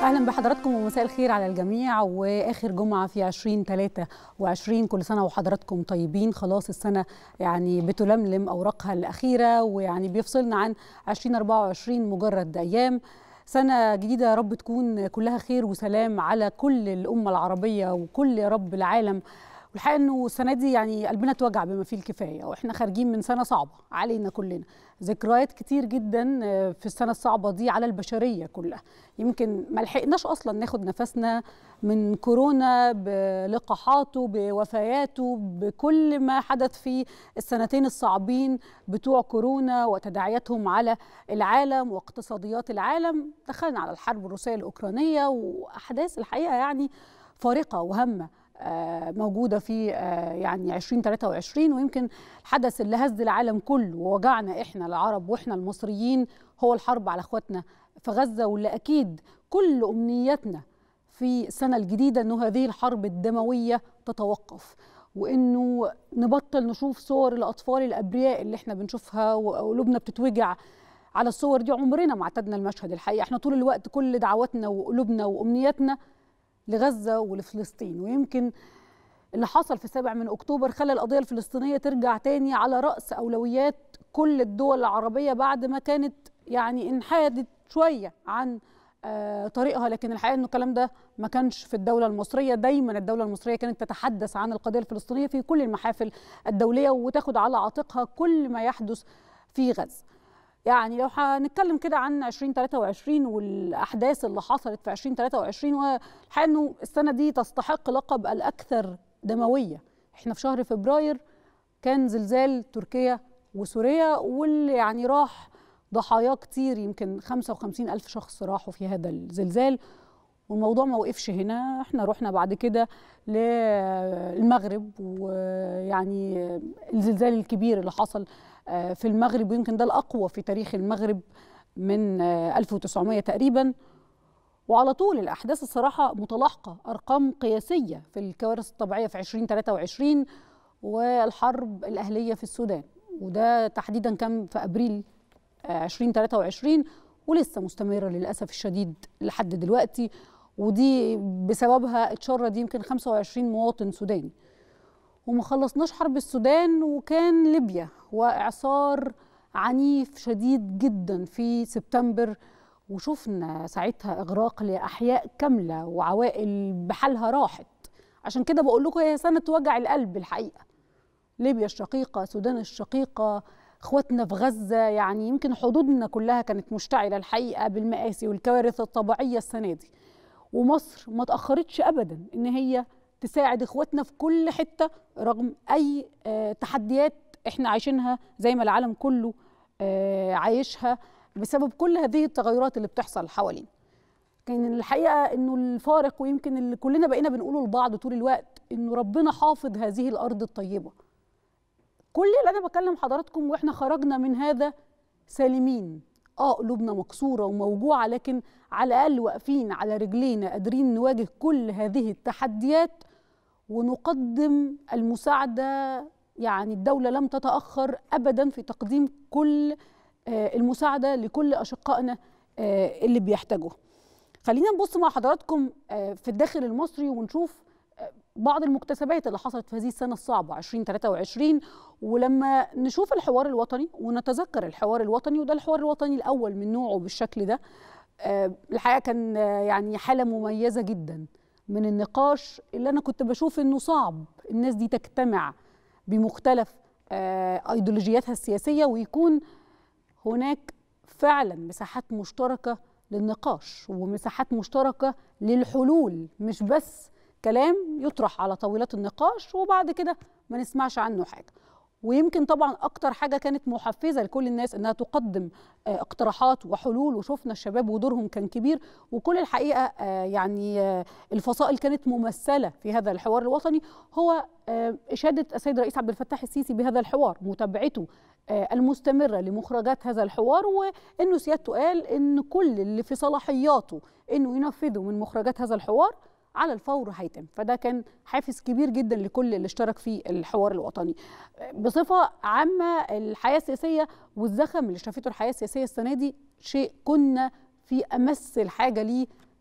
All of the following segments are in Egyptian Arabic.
اهلا بحضراتكم ومساء الخير على الجميع واخر جمعه في 20 23 كل سنه وحضراتكم طيبين خلاص السنه يعني بتلملم اوراقها الاخيره ويعني بيفصلنا عن 2024 مجرد ايام سنه جديده يا رب تكون كلها خير وسلام على كل الامه العربيه وكل يا رب العالم والحقيقه انه السنه دي يعني قلبنا اتوجع بما فيه الكفايه واحنا خارجين من سنه صعبه علينا كلنا ذكريات كتير جدا في السنه الصعبه دي على البشريه كلها يمكن ما لحقناش اصلا ناخد نفسنا من كورونا بلقاحاته بوفياته بكل ما حدث في السنتين الصعبين بتوع كورونا وتداعياتهم على العالم واقتصاديات العالم دخلنا على الحرب الروسيه الاوكرانيه واحداث الحقيقه يعني فارقه وهامه موجودة في يعني 2023 ويمكن الحدث اللي هز العالم كله ووجعنا إحنا العرب وإحنا المصريين هو الحرب على إخواتنا في غزة واللي أكيد كل أمنياتنا في السنة الجديدة أنه هذه الحرب الدموية تتوقف وانه نبطل نشوف صور الاطفال الابرياء اللي احنا بنشوفها وقلوبنا بتتوجع على الصور دي عمرنا ما اعتدنا المشهد الحقيقه احنا طول الوقت كل دعواتنا وقلوبنا وامنياتنا لغزه ولفلسطين ويمكن اللي حصل في السابع من اكتوبر خلى القضيه الفلسطينيه ترجع تاني على راس اولويات كل الدول العربيه بعد ما كانت يعني انحادت شويه عن آه طريقها لكن الحقيقه انه الكلام ده ما كانش في الدوله المصريه دايما الدوله المصريه كانت تتحدث عن القضيه الفلسطينيه في كل المحافل الدوليه وتاخد على عاتقها كل ما يحدث في غزه يعني لو هنتكلم كده عن 2023 والاحداث اللي حصلت في 2023 والحقيقه انه السنه دي تستحق لقب الاكثر دمويه احنا في شهر فبراير كان زلزال تركيا وسوريا واللي يعني راح ضحايا كتير يمكن 55 ألف شخص راحوا في هذا الزلزال والموضوع ما وقفش هنا احنا رحنا بعد كده للمغرب ويعني الزلزال الكبير اللي حصل في المغرب ويمكن ده الأقوى في تاريخ المغرب من 1900 تقريبا وعلى طول الأحداث الصراحة متلاحقة أرقام قياسية في الكوارث الطبيعية في 2023 والحرب الأهلية في السودان وده تحديدا كان في أبريل 2023 ولسه مستمرة للأسف الشديد لحد دلوقتي ودي بسببها اتشرد يمكن 25 مواطن سوداني وما خلصناش حرب السودان وكان ليبيا واعصار عنيف شديد جدا في سبتمبر وشفنا ساعتها اغراق لاحياء كامله وعوائل بحالها راحت عشان كده بقول لكم هي سنه وجع القلب الحقيقه ليبيا الشقيقه السودان الشقيقه اخواتنا في غزه يعني يمكن حدودنا كلها كانت مشتعله الحقيقه بالمآسي والكوارث الطبيعيه السنه دي ومصر ما تاخرتش ابدا ان هي تساعد اخواتنا في كل حته رغم اي تحديات احنا عايشينها زي ما العالم كله عايشها بسبب كل هذه التغيرات اللي بتحصل حوالينا كان الحقيقه انه الفارق ويمكن اللي كلنا بقينا بنقوله لبعض طول الوقت انه ربنا حافظ هذه الارض الطيبه كل اللي انا بكلم حضراتكم واحنا خرجنا من هذا سالمين اه قلوبنا مكسوره وموجوعه لكن على الاقل واقفين على رجلينا قادرين نواجه كل هذه التحديات ونقدم المساعده يعني الدوله لم تتاخر ابدا في تقديم كل المساعده لكل اشقائنا اللي بيحتاجوها. خلينا نبص مع حضراتكم في الداخل المصري ونشوف بعض المكتسبات اللي حصلت في هذه السنه الصعبه 2023 ولما نشوف الحوار الوطني ونتذكر الحوار الوطني وده الحوار الوطني الاول من نوعه بالشكل ده الحقيقه كان يعني حاله مميزه جدا من النقاش اللي انا كنت بشوف انه صعب الناس دي تجتمع بمختلف ايديولوجياتها السياسيه ويكون هناك فعلا مساحات مشتركه للنقاش ومساحات مشتركه للحلول مش بس كلام يطرح على طاولات النقاش وبعد كده ما نسمعش عنه حاجه ويمكن طبعا اكتر حاجه كانت محفزه لكل الناس انها تقدم اقتراحات وحلول وشفنا الشباب ودورهم كان كبير وكل الحقيقه يعني الفصائل كانت ممثله في هذا الحوار الوطني هو اشاده السيد الرئيس عبد الفتاح السيسي بهذا الحوار متابعته المستمره لمخرجات هذا الحوار وانه سيادته قال ان كل اللي في صلاحياته انه ينفذوا من مخرجات هذا الحوار على الفور هيتم فده كان حافز كبير جدا لكل اللي اشترك في الحوار الوطني بصفه عامه الحياه السياسيه والزخم اللي شافته الحياه السياسيه السنه دي شيء كنا في امس الحاجه ليه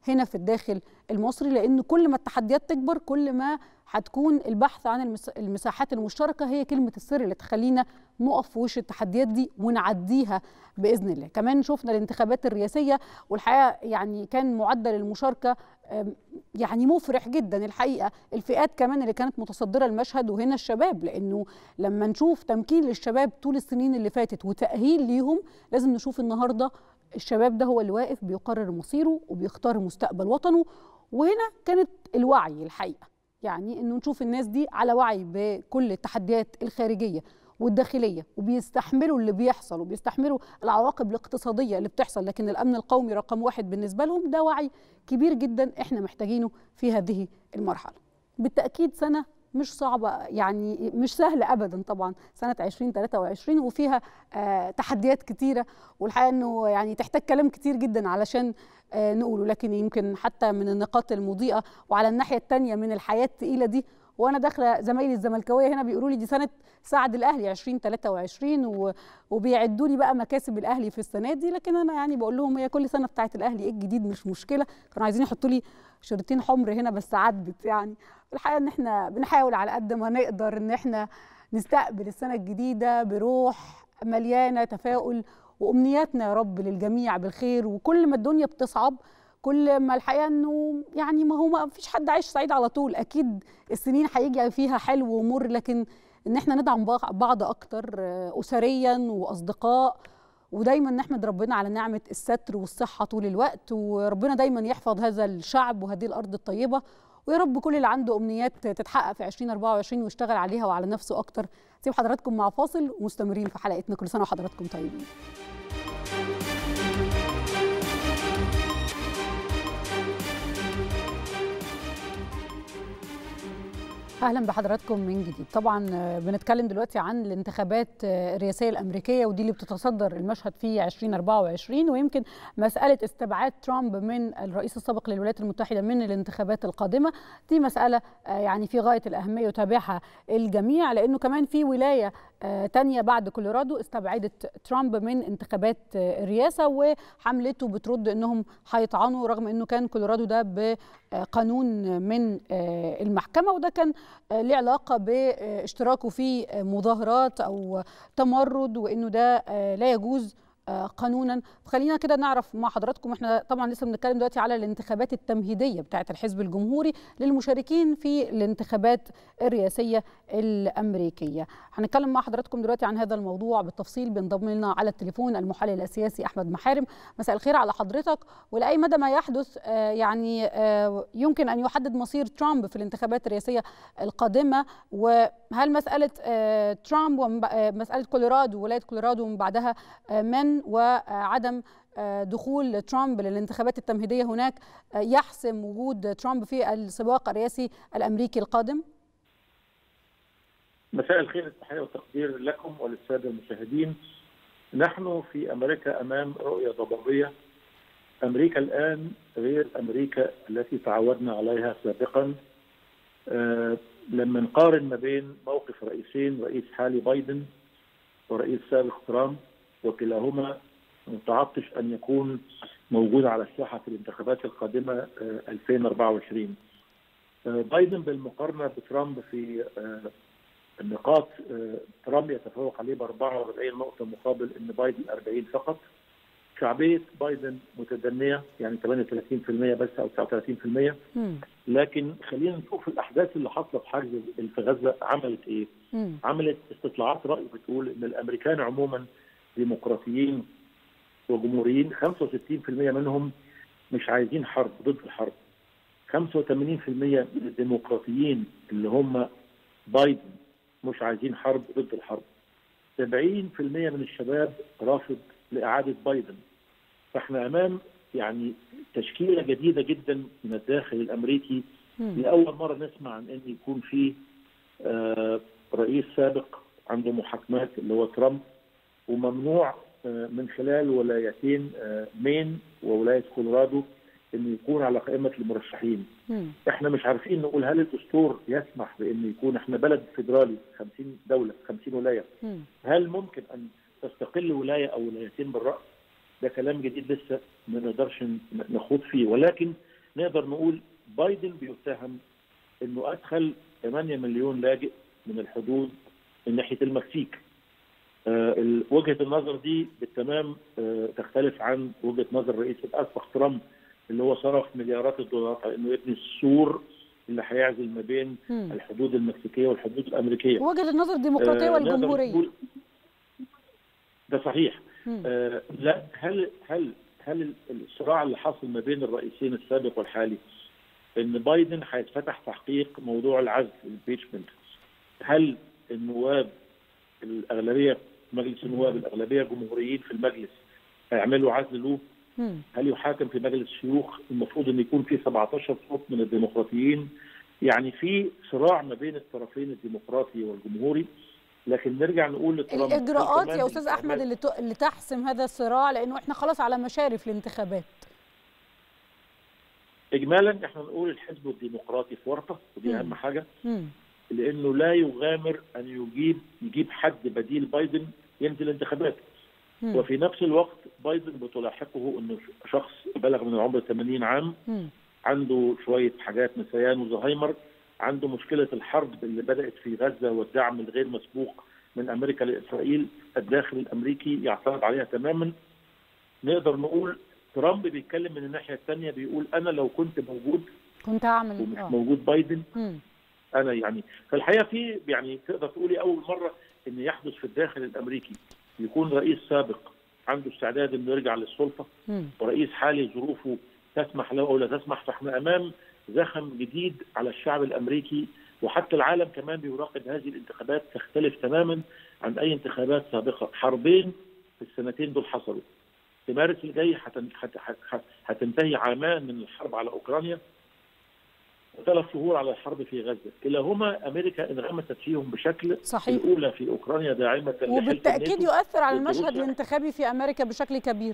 هنا في الداخل المصري لان كل ما التحديات تكبر كل ما هتكون البحث عن المساحات المشتركه هي كلمه السر اللي تخلينا نقف في وش التحديات دي ونعديها باذن الله كمان شفنا الانتخابات الرئاسيه والحقيقه يعني كان معدل المشاركه يعني مفرح جدا الحقيقه الفئات كمان اللي كانت متصدره المشهد وهنا الشباب لانه لما نشوف تمكين للشباب طول السنين اللي فاتت وتاهيل ليهم لازم نشوف النهارده الشباب ده هو اللي واقف بيقرر مصيره وبيختار مستقبل وطنه وهنا كانت الوعي الحقيقه يعني انه نشوف الناس دي على وعي بكل التحديات الخارجيه والداخليه وبيستحملوا اللي بيحصل وبيستحملوا العواقب الاقتصاديه اللي بتحصل لكن الامن القومي رقم واحد بالنسبه لهم ده وعي كبير جدا احنا محتاجينه في هذه المرحله. بالتاكيد سنه مش صعبة يعني مش سهلة أبدا طبعا سنة 2023 وفيها آه تحديات كتيرة والحقيقة أنه يعني تحتاج كلام كتير جدا علشان آه نقوله لكن يمكن حتى من النقاط المضيئة وعلى الناحية الثانية من الحياة الثقيلة دي وانا داخله زمايلي الزملكاويه هنا بيقولوا لي دي سنه سعد الاهلي 2023 وبيعدوا لي بقى مكاسب الاهلي في السنه دي لكن انا يعني بقول لهم هي كل سنه بتاعت الاهلي ايه الجديد مش مشكله كانوا عايزين يحطوا لي شريطين حمر هنا بس عدت يعني الحقيقه ان احنا بنحاول على قد ما نقدر ان احنا نستقبل السنه الجديده بروح مليانه تفاؤل وامنياتنا يا رب للجميع بالخير وكل ما الدنيا بتصعب كل ما الحقيقه انه يعني ما هو ما فيش حد عايش سعيد على طول اكيد السنين هيجي فيها حلو ومر لكن ان احنا ندعم بعض اكتر اسريا واصدقاء ودايما نحمد ربنا على نعمه الستر والصحه طول الوقت وربنا دايما يحفظ هذا الشعب وهذه الارض الطيبه ويا رب كل اللي عنده امنيات تتحقق في 2024 ويشتغل عليها وعلى نفسه اكتر سيب حضراتكم مع فاصل ومستمرين في حلقتنا كل سنه وحضراتكم طيبين اهلا بحضراتكم من جديد طبعا بنتكلم دلوقتي عن الانتخابات الرئاسيه الامريكيه ودي اللي بتتصدر المشهد في 2024 ويمكن مساله استبعاد ترامب من الرئيس السابق للولايات المتحده من الانتخابات القادمه دي مساله يعني في غايه الاهميه يتابعها الجميع لانه كمان في ولايه تانية بعد كولورادو استبعدت ترامب من انتخابات الرئاسة وحملته بترد انهم هيطعنوا رغم انه كان كولورادو ده بقانون من المحكمة وده كان له علاقة باشتراكه في مظاهرات او تمرد وانه ده لا يجوز قانونا خلينا كده نعرف مع حضراتكم احنا طبعا لسه بنتكلم دلوقتي على الانتخابات التمهيديه بتاعه الحزب الجمهوري للمشاركين في الانتخابات الرئاسيه الامريكيه هنتكلم مع حضراتكم دلوقتي عن هذا الموضوع بالتفصيل بينضم لنا على التليفون المحلل السياسي احمد محارم مساء الخير على حضرتك ولاي مدى ما يحدث يعني يمكن ان يحدد مصير ترامب في الانتخابات الرئاسيه القادمه وهل مساله ترامب ومساله كولورادو ولايه كولورادو ومن بعدها من وعدم دخول ترامب للانتخابات التمهيديه هناك يحسم وجود ترامب في السباق الرئاسي الامريكي القادم؟ مساء الخير التحيه والتقدير لكم وللساده المشاهدين. نحن في امريكا امام رؤيه ضبابيه. امريكا الان غير امريكا التي تعودنا عليها سابقا. أه لما نقارن ما بين موقف رئيسين رئيس حالي بايدن ورئيس سابق ترامب وكلاهما متعطش ان يكون موجود على الساحه في الانتخابات القادمه 2024 بايدن بالمقارنه بترامب في النقاط ترامب يتفوق عليه ب 44 نقطه مقابل ان بايدن 40 فقط شعبيه بايدن متدنيه يعني 38% بس او 39% لكن خلينا نشوف الاحداث اللي حاصله في حرب في غزه عملت ايه؟ عملت استطلاعات راي بتقول ان الامريكان عموما ديمقراطيين وجمهوريين 65% منهم مش عايزين حرب ضد الحرب 85% من الديمقراطيين اللي هم بايدن مش عايزين حرب ضد الحرب 70% من الشباب رافض لإعادة بايدن فاحنا أمام يعني تشكيلة جديدة جدا من الداخل الأمريكي م. لأول مرة نسمع عن أن يكون في آه رئيس سابق عنده محاكمات اللي هو ترامب وممنوع من خلال ولايتين مين وولايه كولورادو انه يكون على قائمه المرشحين. مم. احنا مش عارفين نقول هل الدستور يسمح بانه يكون احنا بلد فيدرالي 50 دوله 50 ولايه مم. هل ممكن ان تستقل ولايه او ولايتين بالراس؟ ده كلام جديد لسه ما نقدرش نخوض فيه ولكن نقدر نقول بايدن بيتهم انه ادخل 8 مليون لاجئ من الحدود من ناحيه المكسيك آه وجهه النظر دي بالتمام آه تختلف عن وجهه نظر الرئيس الاسبق ترامب اللي هو صرف مليارات الدولارات على انه يبني السور اللي هيعزل ما بين مم. الحدود المكسيكيه والحدود الامريكيه وجهه النظر الديمقراطيه آه، نقدر والجمهوريه نقول- ده صحيح مم. آه لا هل هل هل الصراع اللي حصل ما بين الرئيسين السابق والحالي ان بايدن هيتفتح تحقيق موضوع العزل الامبيتشمنت هل النواب الاغلبيه في مجلس النواب الاغلبيه جمهوريين في المجلس هيعملوا عزل له مم. هل يحاكم في مجلس الشيوخ المفروض ان يكون في 17 صوت من الديمقراطيين يعني في صراع ما بين الطرفين الديمقراطي والجمهوري لكن نرجع نقول لترامب الاجراءات كمان يا استاذ احمد اللي ت- اللي تحسم هذا الصراع لانه احنا خلاص على مشارف الانتخابات اجمالا احنا نقول الحزب الديمقراطي في ورطه ودي مم. اهم حاجه مم. لانه لا يغامر ان يجيب يجيب حد بديل بايدن ينزل الانتخابات مم. وفي نفس الوقت بايدن بتلاحقه انه شخص بلغ من العمر 80 عام مم. عنده شويه حاجات نسيان وزهايمر عنده مشكله الحرب اللي بدات في غزه والدعم الغير مسبوق من امريكا لاسرائيل الداخل الامريكي يعترض عليها تماما نقدر نقول ترامب بيتكلم من الناحيه الثانيه بيقول انا لو كنت موجود كنت هعمل ومش اه موجود بايدن مم. انا يعني فالحقيقه في يعني تقدر تقولي اول مره ان يحدث في الداخل الامريكي يكون رئيس سابق عنده استعداد انه يرجع للسلطه مم. ورئيس حالي ظروفه تسمح له او لا تسمح فاحنا امام زخم جديد على الشعب الامريكي وحتى العالم كمان بيراقب هذه الانتخابات تختلف تماما عن اي انتخابات سابقه حربين في السنتين دول حصلوا في مارس الجاي هتن- هت- هت- هتنتهي عامان من الحرب على اوكرانيا وثلاث شهور على الحرب في غزه كلاهما امريكا انغمست فيهم بشكل صحيح الاولى في اوكرانيا داعمه لحلف وبالتاكيد الناتو يؤثر على ضد المشهد روسيا. الانتخابي في امريكا بشكل كبير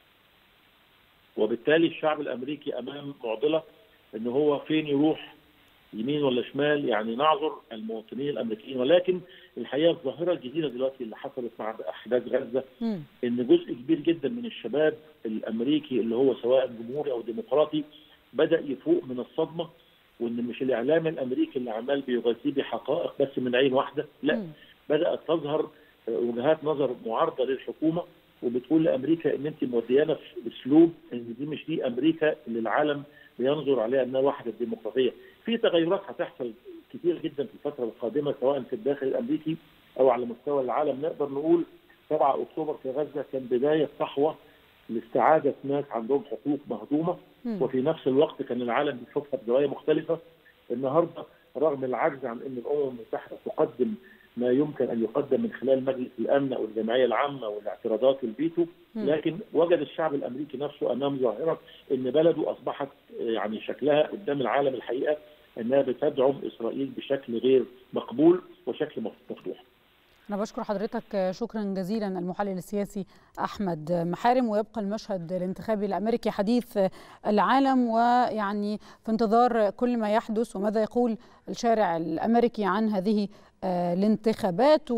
وبالتالي الشعب الامريكي امام معضله ان هو فين يروح يمين ولا شمال يعني نعذر المواطنين الامريكيين ولكن الحقيقه الظاهره الجديده دلوقتي اللي حصلت مع احداث غزه مم. ان جزء كبير جدا من الشباب الامريكي اللي هو سواء جمهوري او ديمقراطي بدا يفوق من الصدمه وان مش الاعلام الامريكي اللي عمال بيغذيه بحقائق بس من عين واحده لا مم. بدات تظهر وجهات نظر معارضه للحكومه وبتقول لامريكا ان انت موديانا في اسلوب ان دي مش دي امريكا اللي العالم بينظر عليها انها واحده ديمقراطيه. في تغيرات هتحصل كتير جدا في الفتره القادمه سواء في الداخل الامريكي او على مستوى العالم نقدر نقول 7 اكتوبر في غزه كان بدايه صحوه لاستعاده ناس عندهم حقوق مهضومه مم. وفي نفس الوقت كان العالم بيشوفها بزوايا مختلفه النهارده رغم العجز عن ان الامم المتحده تقدم ما يمكن ان يقدم من خلال مجلس الامن او الجمعيه العامه والاعتراضات والفيتو مم. لكن وجد الشعب الامريكي نفسه امام ظاهره ان بلده اصبحت يعني شكلها قدام العالم الحقيقه انها بتدعم اسرائيل بشكل غير مقبول وشكل مفتوح. أنا بشكر حضرتك شكرا جزيلا المحلل السياسي أحمد محارم ويبقى المشهد الانتخابي الأمريكي حديث العالم ويعني في انتظار كل ما يحدث وماذا يقول الشارع الأمريكي عن هذه آه، الانتخابات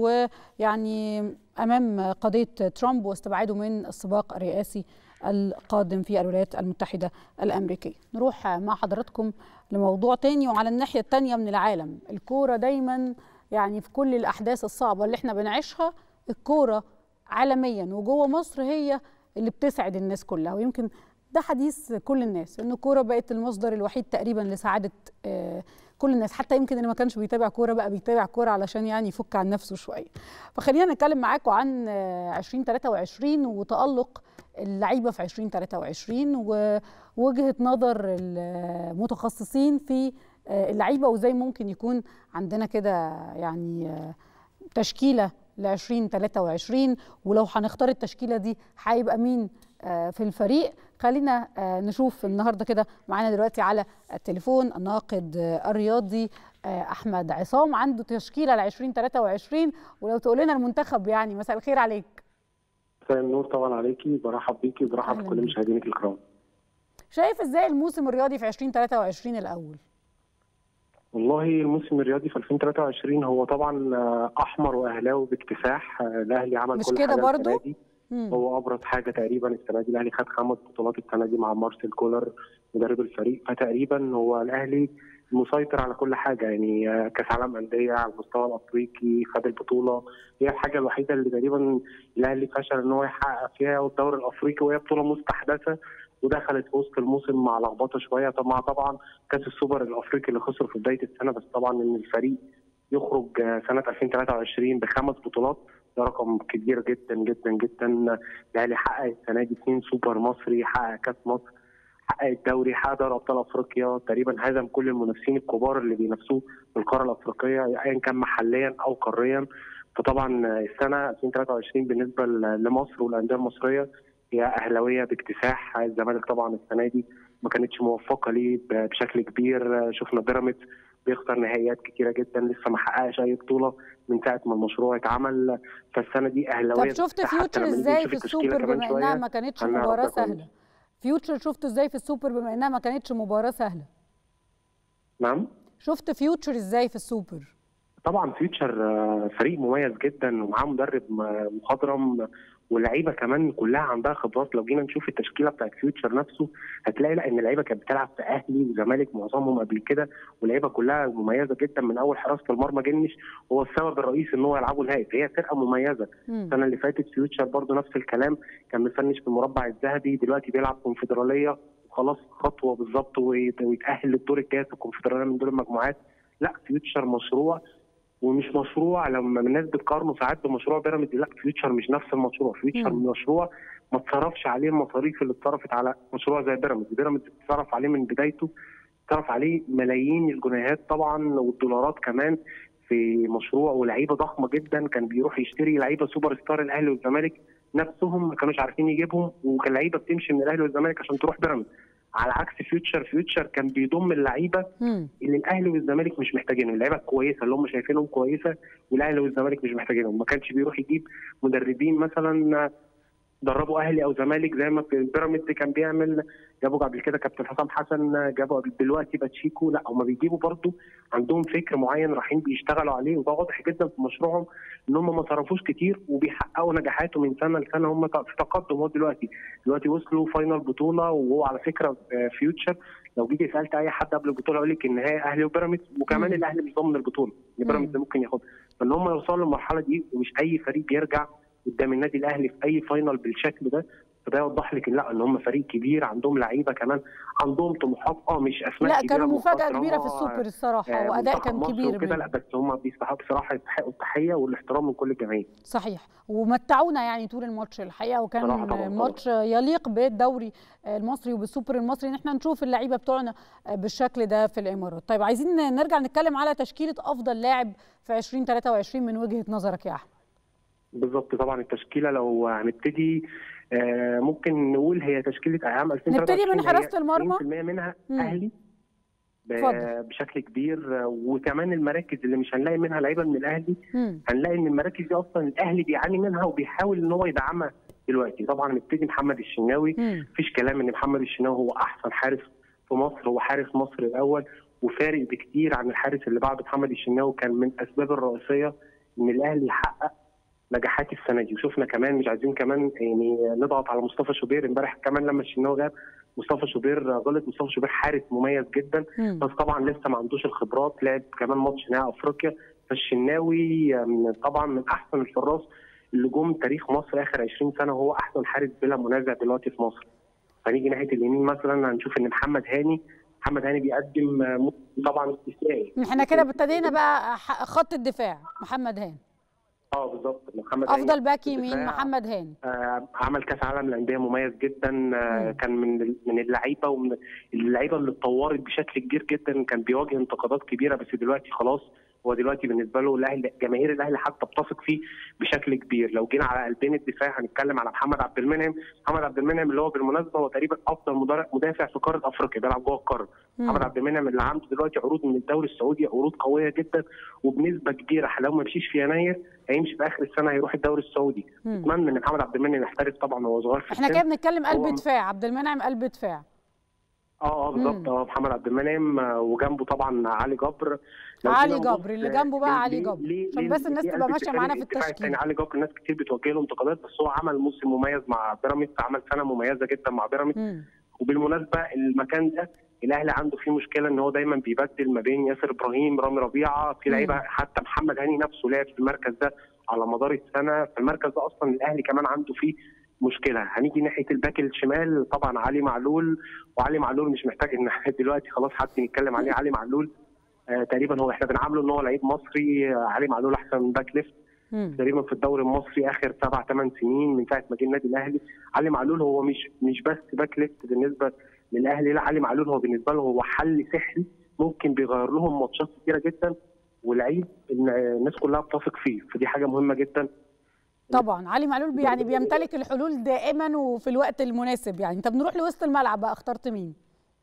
ويعني أمام قضية ترامب واستبعاده من السباق الرئاسي القادم في الولايات المتحدة الأمريكية نروح مع حضراتكم لموضوع تاني وعلى الناحية التانية من العالم الكورة دايما يعني في كل الأحداث الصعبة اللي احنا بنعيشها الكورة عالميا وجوه مصر هي اللي بتسعد الناس كلها ويمكن ده حديث كل الناس ان الكوره بقت المصدر الوحيد تقريبا لسعاده آه، كل الناس حتى يمكن اللي ما كانش بيتابع كوره بقى بيتابع كوره علشان يعني يفك عن نفسه شويه فخلينا نتكلم معاكم عن آه، 2023 وتالق اللعيبه في 2023 ووجهه نظر المتخصصين في آه، اللعيبه وازاي ممكن يكون عندنا كده يعني آه، تشكيله ل 2023 ولو هنختار التشكيله دي هيبقى مين آه، في الفريق خلينا آه، نشوف النهارده كده معانا دلوقتي على التليفون الناقد آه، الرياضي آه، احمد عصام عنده تشكيله ل 2023 ولو تقول لنا المنتخب يعني مساء الخير عليك مساء النور طبعا عليكي برحب بيكي وبرحب أهلاً بكل بيك. مشاهدينك الكرام شايف ازاي الموسم الرياضي في 2023 الاول والله الموسم الرياضي في 2023 هو طبعا آه، احمر واهلاوي باكتساح آه، الاهلي عمل مش كل كده حاجه برضو؟ السنة دي. مم. هو ابرز حاجه تقريبا السنه دي الاهلي خد خمس بطولات السنه دي مع مارسيل كولر مدرب الفريق فتقريبا هو الاهلي مسيطر على كل حاجه يعني آه، كاس عالم انديه على المستوى الافريقي خد البطوله هي الحاجه الوحيده اللي تقريبا الاهلي فشل ان هو يحقق فيها الدوري الافريقي وهي بطوله مستحدثه ودخلت في وسط الموسم مع لخبطه شويه طب مع طبعا كاس السوبر الافريقي اللي خسر في بدايه السنه بس طبعا ان الفريق يخرج آه، سنه 2023 بخمس بطولات ده رقم كبير جدا جدا جدا الاهلي حقق السنه دي اثنين سوبر مصري حقق كاس مصر حقق الدوري حقق دوري ابطال افريقيا تقريبا هزم كل المنافسين الكبار اللي بينافسوه في القاره الافريقيه ايا كان محليا او قاريا فطبعا السنه 2023 بالنسبه ل- لمصر والانديه المصريه هي اهلاويه باكتساح الزمالك طبعا السنه دي ما كانتش موفقه ليه ب- بشكل كبير شفنا بيراميدز بيخسر نهائيات كتيره جدا لسه ما حققش اي بطوله من ساعه ما المشروع اتعمل فالسنه دي اهلاويه طب شفت باكتساح. حتى فيوتشر لما نيجي ازاي نشوف في التشكيلة السوبر كمان بما شوية، انها ما كانتش هنعرف مباراه ده كويس. سهله فيوتشر شفته ازاي في السوبر بما انها ما كانتش مباراه سهله نعم شفت فيوتشر ازاي في السوبر طبعا فيوتشر آه، فريق مميز جدا ومعاه مدرب م- مخضرم واللعيبه كمان كلها عندها خبرات لو جينا نشوف التشكيله بتاعت فيوتشر نفسه هتلاقي لا ان اللعيبه كانت بتلعب في اهلي وزمالك معظمهم قبل كده واللعيبه كلها مميزه جدا من اول حراسه المرمى جنش هو السبب الرئيسي ان هو يلعبوا نهائي فهي فرقه مميزه مم. السنه اللي فاتت فيوتشر برضو نفس الكلام كان مفنش في المربع الذهبي دلوقتي بيلعب كونفدراليه وخلاص خطوه بالظبط ويت- ويتاهل للدور الجاي في الكونفدراليه من دور المجموعات لا فيوتشر مشروع ومش مشروع لما الناس بتقارنه ساعات بمشروع بيراميدز لا فيوتشر مش نفس المشروع فيوتشر مم. مشروع ما اتصرفش عليه المصاريف اللي اتصرفت على مشروع زي بيراميدز بيراميدز اتصرف عليه من بدايته اتصرف عليه ملايين الجنيهات طبعا والدولارات كمان في مشروع ولعيبه ضخمه جدا كان بيروح يشتري لعيبه سوبر ستار الاهلي والزمالك نفسهم ما كانوش عارفين يجيبهم وكان لعيبه بتمشي من الاهلي والزمالك عشان تروح بيراميدز على عكس فيوتشر فيوتشر كان بيضم اللعيبه مم. اللي الاهلي والزمالك مش محتاجينهم اللعيبه الكويسه اللي هم شايفينهم كويسه والاهلي والزمالك مش محتاجينهم ما كانش بيروح يجيب مدربين مثلا دربوا اهلي او زمالك زي ما في بيراميدز كان بيعمل جابوا قبل كده كابتن حسام حسن جابوا قبل- دلوقتي باتشيكو لا هم بيجيبوا برضه عندهم فكر معين رايحين بيشتغلوا عليه وده واضح جدا في مشروعهم ان هم ما صرفوش كتير وبيحققوا نجاحات من سنه لسنه هم في تقدم هو دلوقتي دلوقتي وصلوا فاينل بطوله وهو على فكره آه، فيوتشر لو جيت سالت اي حد قبل البطوله يقول لك النهائي اهلي وبيراميدز وكمان مم. الاهلي مش ضامن البطوله مم. بيراميدز ممكن ياخدها فان هم يوصلوا للمرحله دي ومش اي فريق بيرجع قدام النادي الاهلي في اي فاينل بالشكل ده فده يوضح لك إن لا ان هم فريق كبير عندهم لعيبه كمان عندهم طموحات اه مش اسماء لا كبيره كانوا مفاجاه مخضرمة، كبيره في السوبر الصراحه آه، واداء منتخب كان مصر كبير وكده لا منهم. بس هم بيستحقوا بصراحه يستحقوا التحيه والاحترام من كل الجماهير صحيح ومتعونا يعني طول الماتش الحقيقه وكان صراحة طبعاً، ماتش يليق بالدوري المصري وبالسوبر المصري ان احنا نشوف اللعيبه بتوعنا بالشكل ده في الامارات طيب عايزين نرجع نتكلم على تشكيله افضل لاعب في 2023 من وجهه نظرك يا احمد بالظبط طبعا التشكيله لو هنبتدي آه، ممكن نقول هي تشكيله اعام 2023 نبتدي من هي حراسة المرمى؟ 90% منها مم. اهلي ب- اتفضل. بشكل كبير آه، وكمان المراكز اللي مش هنلاقي منها لعيبه من الاهلي مم. هنلاقي ان المراكز دي اصلا الاهلي بيعاني منها وبيحاول ان هو يدعمها دلوقتي طبعا نبتدي محمد الشناوي مم. مفيش كلام ان محمد الشناوي هو احسن حارس في مصر هو حارس مصر الاول وفارق بكتير عن الحارس اللي بعد محمد الشناوي كان من الاسباب الرئيسيه ان الاهلي يحقق نجاحات السنه دي وشفنا كمان مش عايزين كمان يعني نضغط على مصطفى شوبير امبارح كمان لما الشناوي غاب مصطفى شوبير غلط مصطفى شوبير حارس مميز جدا مم. بس طبعا لسه ما عندوش الخبرات لعب كمان ماتش نهائي افريقيا فالشناوي من- طبعا من احسن الحراس اللي جم تاريخ مصر اخر 20 سنه وهو احسن حارس بلا منازع دلوقتي في مصر فنيجي ناحيه اليمين مثلا هنشوف ان محمد هاني محمد هاني بيقدم آه، موسم طبعا استثنائي احنا كده ابتدينا بقى ح- خط الدفاع محمد هاني اه بالظبط محمد هاني افضل باك يمين الدفاع. محمد هاني آه، عمل كاس عالم للانديه مميز جدا آه، مم. كان من من اللعيبه ومن اللعيبه اللي اتطورت بشكل كبير جدا كان بيواجه انتقادات كبيره بس دلوقتي خلاص هو دلوقتي بالنسبه له الاهلي جماهير الاهلي حتى بتثق فيه بشكل كبير لو جينا على قلبين الدفاع هنتكلم على محمد عبد المنعم محمد عبد المنعم اللي هو بالمناسبه هو تقريبا افضل مدرب- مدافع في قاره افريقيا بيلعب جوه القاره مم. محمد عبد المنعم اللي عنده دلوقتي عروض من الدوري السعودي عروض قويه جدا وبنسبه كبيره لو ما مشيش في يناير هيمشي في اخر السنه هيروح الدوري السعودي مم. اتمنى ان محمد عبد المنعم يحترف طبعا وهو صغير في احنا السن. كده بنتكلم قلب هو- دفاع عبد المنعم قلب دفاع اه اه بالظبط اه محمد عبد المنعم آه، وجنبه طبعا علي جبر لو علي جينا نبص، جبر اللي آه، جنبه بقى ليه- علي ليه- جبر ليه- عشان ليه- بس الناس ليه تبقى قلب ماشيه الدفاع؟ معانا في الدفاع التشكيل الثاني علي جبر ناس كتير بتوجه له انتقادات بس هو عمل موسم مميز مع بيراميدز عمل سنه مميزه جدا مع بيراميدز مم. وبالمناسبه المكان ده الاهلي عنده فيه مشكله ان هو دايما بيبدل ما بين ياسر ابراهيم رامي ربيعه في لعيبه مم. حتى محمد هاني نفسه لعب في المركز ده على مدار السنه فالمركز ده اصلا الاهلي كمان عنده فيه مشكله هنيجي ناحيه الباك الشمال طبعا علي معلول وعلي معلول مش محتاج ان دلوقتي خلاص حد يتكلم عليه علي معلول آه تقريبا هو احنا بنعامله ان هو لعيب مصري آه علي معلول احسن من باك ليفت مم. تقريبا في الدوري المصري اخر سبع ثمان سنين من ساعه ما جه النادي الاهلي علي معلول هو مش مش بس باك ليفت بالنسبه للاهلي لا علي معلول هو بالنسبه له هو حل سحري ممكن بيغير لهم ماتشات كتيره جدا ولعيب إن الناس كلها بتثق فيه فدي حاجه مهمه جدا طبعا علي معلول بي- يعني بيمتلك الحلول دائما وفي الوقت المناسب يعني طب نروح لوسط الملعب بقى اخترت مين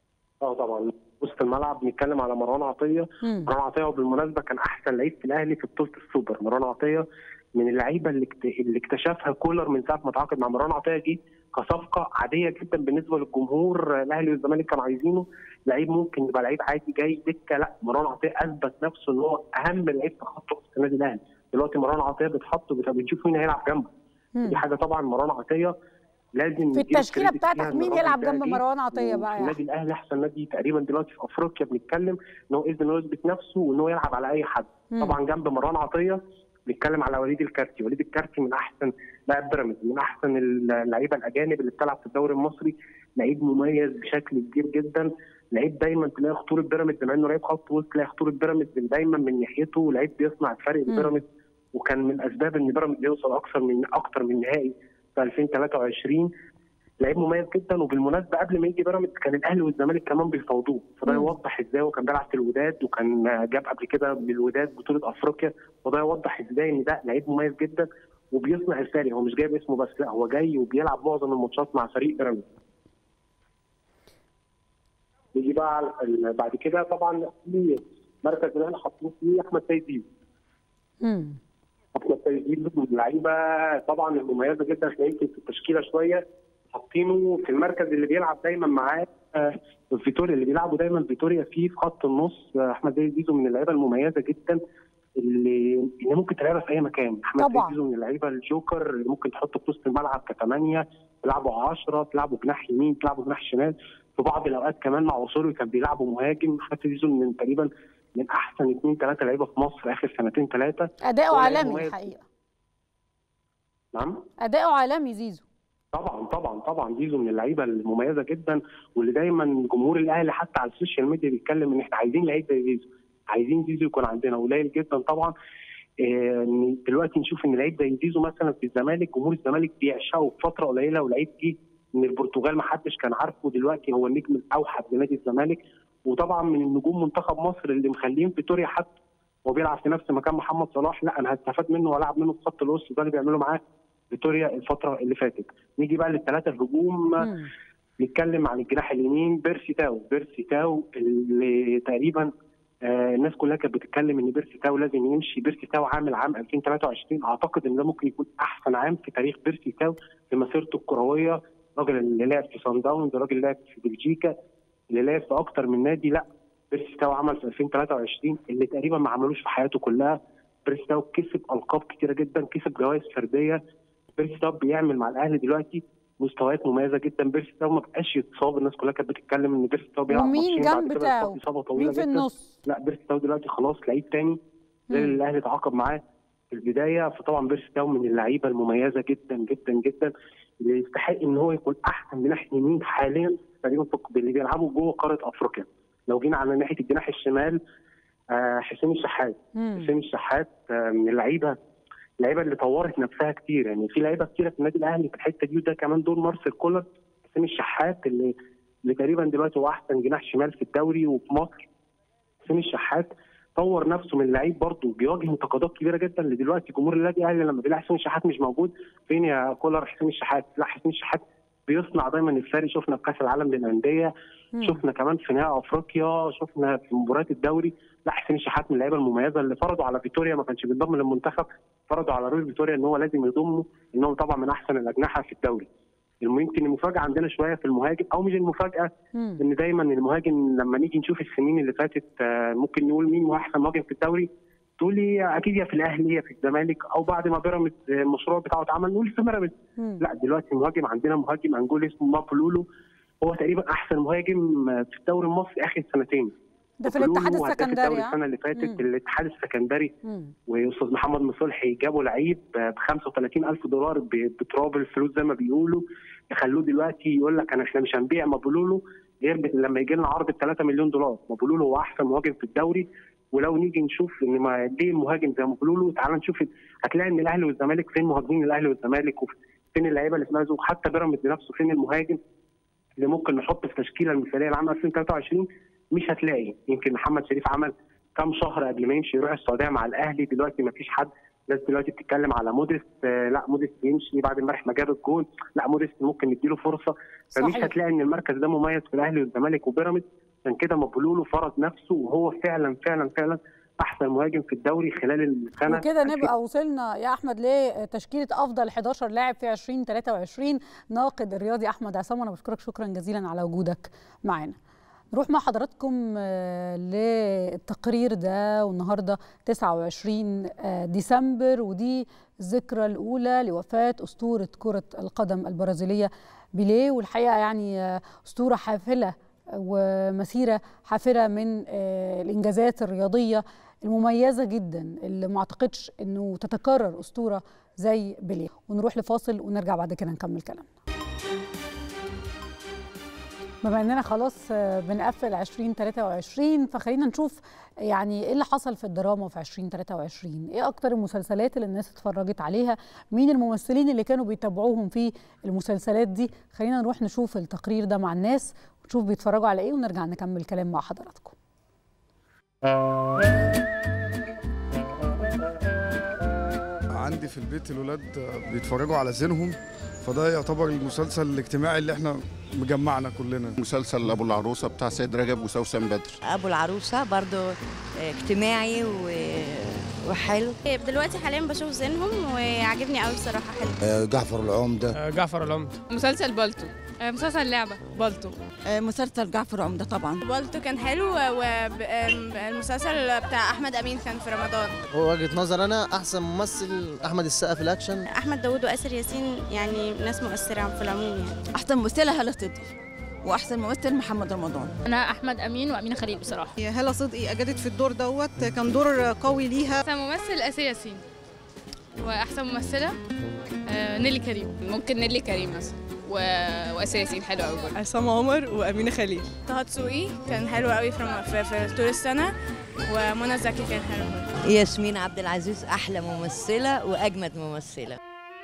اه طبعا وسط الملعب بنتكلم على مروان عطيه مم. مروان عطيه وبالمناسبه كان احسن لعيب في الاهلي في بطوله السوبر مروان عطيه من اللعيبه اللي اكت- اللي اكتشفها كولر من ساعه ما تعاقد مع مروان عطيه دي كصفقه عاديه جدا بالنسبه للجمهور الاهلي والزمالك كانوا عايزينه لعيب ممكن يبقى لعيب عادي جاي دكه لا مروان عطيه اثبت نفسه ان هو اهم لعيب في خط وسط النادي الاهلي دلوقتي مروان عطيه بيتحط وبت- بنشوف مين هيلعب جنبه مم. دي حاجه طبعا مروان عطيه لازم في نديله التشكيله كريدت فيها بتاعتك إن مين الراجل يلعب ده جنب جه مروان عطيه بقى وفي يا النادي الاهلي احسن نادي تقريبا دلوقتي في افريقيا بنتكلم ان هو اذن انه يثبت نفسه وان هو يلعب على اي حد مم. طبعا جنب مروان عطيه بنتكلم على وليد الكارتي وليد الكارتي من احسن لاعب بيراميدز من احسن اللعيبه الاجانب اللي بتلعب في الدوري المصري لعيب مميز بشكل كبير جدا لعيب دايما تلاقي خطوره بيراميدز بما انه لعيب خط وسط تلاقي خطوره بيراميدز دايما من ناحيته لعيب بيصنع الفرق مم. لبيراميدز وكان من اسباب ان بيراميدز يوصل اكثر من اكثر من نهائي في 2023 لعيب مميز جدا وبالمناسبه قبل ما يجي بيراميدز كان الاهلي والزمالك كمان بيفاوضوه فده مم. يوضح ازاي هو كان بيلعب في الوداد وكان جاب قبل كده من الوداد بطوله افريقيا وده يوضح ازاي ان ده لعيب مميز جدا وبيصنع الفرق هو مش جايب اسمه بس لا هو جاي وبيلعب معظم الماتشات مع فريق بيراميدز نيجي بقى على ال- بعد كده طبعا في مركز اللي احنا حاطين فيه احمد سيد زيزو مم. احمد سيد زيزو من اللعيبه طبعا المميزه جدا احنا يمكن في التشكيله شويه حاطينه في المركز اللي بيلعب دايما معاه آه، فيتوريا اللي بيلعبوا دايما فيتوريا فيه في خط النص آه، احمد سيد زيزو من اللعيبه المميزه جدا اللي اللي ممكن تلعبها في اي مكان احمد سيد طبعاً. زيزو من اللعيبه الجوكر اللي ممكن تحطه في وسط الملعب كثمانيه تلعبه 10 تلعبه جناح يمين تلعبه جناح شمال في بعض الاوقات كمان مع وصوله كان بيلعبه مهاجم احمد سيد زيزو من تقريبا من احسن اثنين ثلاثه لعيبه في مصر اخر سنتين ثلاثه اداؤه هو لعيب عالمي مميز. الحقيقه نعم اداؤه عالمي زيزو طبعا طبعا طبعا زيزو من اللعيبه المميزه جدا واللي دايما جمهور الاهلي حتى على السوشيال ميديا بيتكلم ان احنا عايزين لعيب زي زيزو عايزين زيزو يكون عندنا قليل جدا طبعا آه، إن دلوقتي نشوف ان لعيب زي زيزو مثلا في الزمالك جمهور الزمالك بيعشقه في فتره قليله ولعيب جه من البرتغال ما حدش كان عارفه دلوقتي هو النجم الاوحد لنادي الزمالك وطبعا من النجوم منتخب مصر اللي مخلين فيتوريا حتى هو بيلعب في نفس مكان محمد صلاح لا انا هستفاد منه والعب منه في خط الوسط ده اللي بيعمله معاه فيتوريا الفتره اللي فاتت نيجي بقى للثلاثه الهجوم مم. نتكلم عن الجناح اليمين بيرسي تاو بيرسي تاو اللي تقريبا آه الناس كلها كانت بتتكلم ان بيرسي تاو لازم يمشي بيرسي تاو عامل عام 2023 اعتقد ان ده ممكن يكون احسن عام في تاريخ بيرسي تاو في مسيرته الكرويه الراجل اللي لعب في سان داونز الراجل اللي لعب في بلجيكا اللي لعب في اكتر من نادي لا بيرسي تاو عمل في 2023 اللي تقريبا ما عملوش في حياته كلها بيرسي تاو كسب القاب كتيره جدا كسب جوائز فرديه بيرسي تاو بيعمل مع الاهلي دلوقتي مستويات مميزه جدا بيرسي تاو ما بقاش يتصاب الناس كلها كانت بتتكلم ان بيرسي تاو بيلعب ومين ماتشين بعد جنب كده تاو؟ يتصاب اصابه طويله مين في جدا النص لا بيرسي تاو دلوقتي خلاص لعيب تاني زي مم. اللي الاهلي تعاقد معاه في البدايه فطبعا بيرسي تاو من اللعيبه المميزه جدا جدا جدا اللي يستحق ان هو يكون احسن جناح يمين حاليا تقريبا في اللي بيلعبوا جوه قاره افريقيا لو جينا على ناحيه الجناح الشمال آه حسين الشحات مم. حسين الشحات آه من اللعيبه اللعيبه اللي طورت نفسها كتير يعني في لعيبه كتيره في النادي الاهلي في الحته دي وده كمان دور مارسيل كولر حسين الشحات اللي اللي تقريبا دلوقتي هو احسن جناح شمال في الدوري وفي مصر حسين الشحات طور نفسه من لعيب برضه بيواجه انتقادات كبيره جدا اللي دلوقتي جمهور النادي الاهلي لما بيلاقي حسين الشحات مش موجود فين يا كولر حسين الشحات لا حسين الشحات بيصنع دايما الفارق شفنا في كاس العالم للانديه مم. شفنا كمان في نهائي افريقيا شفنا في مباريات الدوري لا حسين الشحات من اللعيبه المميزه اللي فرضوا على فيتوريا ما كانش بينضم للمنتخب فرضوا على روي فيتوريا ان هو لازم يضمه ان هو طبعا من احسن الاجنحه في الدوري يمكن المفاجاه عندنا شويه في المهاجم او مش المفاجاه مم. ان دايما المهاجم لما نيجي نشوف السنين اللي فاتت آه، ممكن نقول مين هو احسن مهاجم في الدوري تقولي اكيد يا في الاهلي يا في الزمالك او بعد ما بيراميدز آه، المشروع بتاعه اتعمل نقول في بيراميدز مم. لا دلوقتي المهاجم عندنا مهاجم انجول اسمه مابولولو هو تقريبا احسن مهاجم آه، في الدوري المصري اخر سنتين ده في الاتحاد مابولولو هداف السكندري الدوري ها؟ السنه اللي فاتت مم. الاتحاد السكندري مم. واستاذ محمد مصلحي جابوا لعيب ب 35 الف دولار ب- بتراب الفلوس زي ما بيقولوا يخلوه دلوقتي يقول لك انا احنا مش هنبيع مابولولو غير ب- لما يجي لنا عرض ب 3 مليون دولار مابولولو هو احسن مهاجم في الدوري ولو نيجي نشوف ان ما ليه مهاجم زي مابولولو تعال نشوف هتلاقي ان الاهلي والزمالك فين مهاجمين الاهلي والزمالك وفين اللعيبه اللي اسمها زوج حتى بيراميدز نفسه فين المهاجم اللي ممكن نحط في التشكيله المثاليه لعام 2023 مش هتلاقي يمكن محمد شريف عمل كام شهر قبل ما يمشي يروح السعوديه مع الاهلي دلوقتي ما فيش حد الناس دلوقتي بتتكلم على موديست آه لا موديست يمشي بعد امبارح ما جاب الجول لا موديست ممكن نديله فرصه فمش صحيح. هتلاقي ان المركز ده مميز في الاهلي والزمالك وبيراميدز عشان كده مبولولو فرض نفسه وهو فعلا فعلا فعلا احسن مهاجم في الدوري خلال السنه وكده نبقى وصلنا يا احمد لتشكيله افضل 11 لاعب في 2023 ناقد الرياضي احمد عصام انا بشكرك شكرا جزيلا على وجودك معانا نروح مع حضراتكم آه، للتقرير ده والنهارده 29 آه، ديسمبر ودي الذكرى الاولى لوفاه اسطوره كره القدم البرازيليه بيليه والحقيقه يعني آه، اسطوره حافله ومسيره حافله من آه، الانجازات الرياضيه المميزه جدا اللي ما اعتقدش انه تتكرر اسطوره زي بيليه ونروح لفاصل ونرجع بعد كده نكمل كلامنا بما اننا خلاص آه، بنقفل 2023 فخلينا نشوف يعني ايه اللي حصل في الدراما في 2023 ايه اكتر المسلسلات اللي الناس اتفرجت عليها مين الممثلين اللي كانوا بيتابعوهم في المسلسلات دي خلينا نروح نشوف التقرير ده مع الناس ونشوف بيتفرجوا على ايه ونرجع نكمل كلام مع حضراتكم عندي في البيت الولاد بيتفرجوا على زينهم فده يعتبر المسلسل الاجتماعي اللي احنا مجمعنا كلنا مسلسل ابو العروسه بتاع سيد رجب وسوسن بدر ابو العروسه برضو اجتماعي و... وحلو دلوقتي حاليا بشوف زينهم وعاجبني قوي بصراحه حلو جعفر العمدة جعفر العمدة مسلسل بالتو مسلسل لعبه بالطو مسلسل جعفر عمده طبعا بالتو كان حلو والمسلسل بتاع احمد امين كان في رمضان هو وجهة نظر أنا أحسن ممثل أحمد السقا في الأكشن احمد داوود واسر ياسين يعني ناس مؤثره في العموم يعني احسن ممثله هلا صدقي واحسن ممثل محمد رمضان انا احمد امين وامينه خليل بصراحه هلا صدقي اجدت في الدور دوت كان دور قوي ليها احسن ممثل اسر ياسين واحسن ممثله نيلي كريم ممكن نيلي كريم مثلا واسر ياسين حلو قوي برضه عصام عمر وامينه خليل طه دسوقي كان حلو قوي في, في, في طول السنه ومنى زكي كان حلو برضه ياسمين عبد العزيز احلى ممثله واجمد ممثله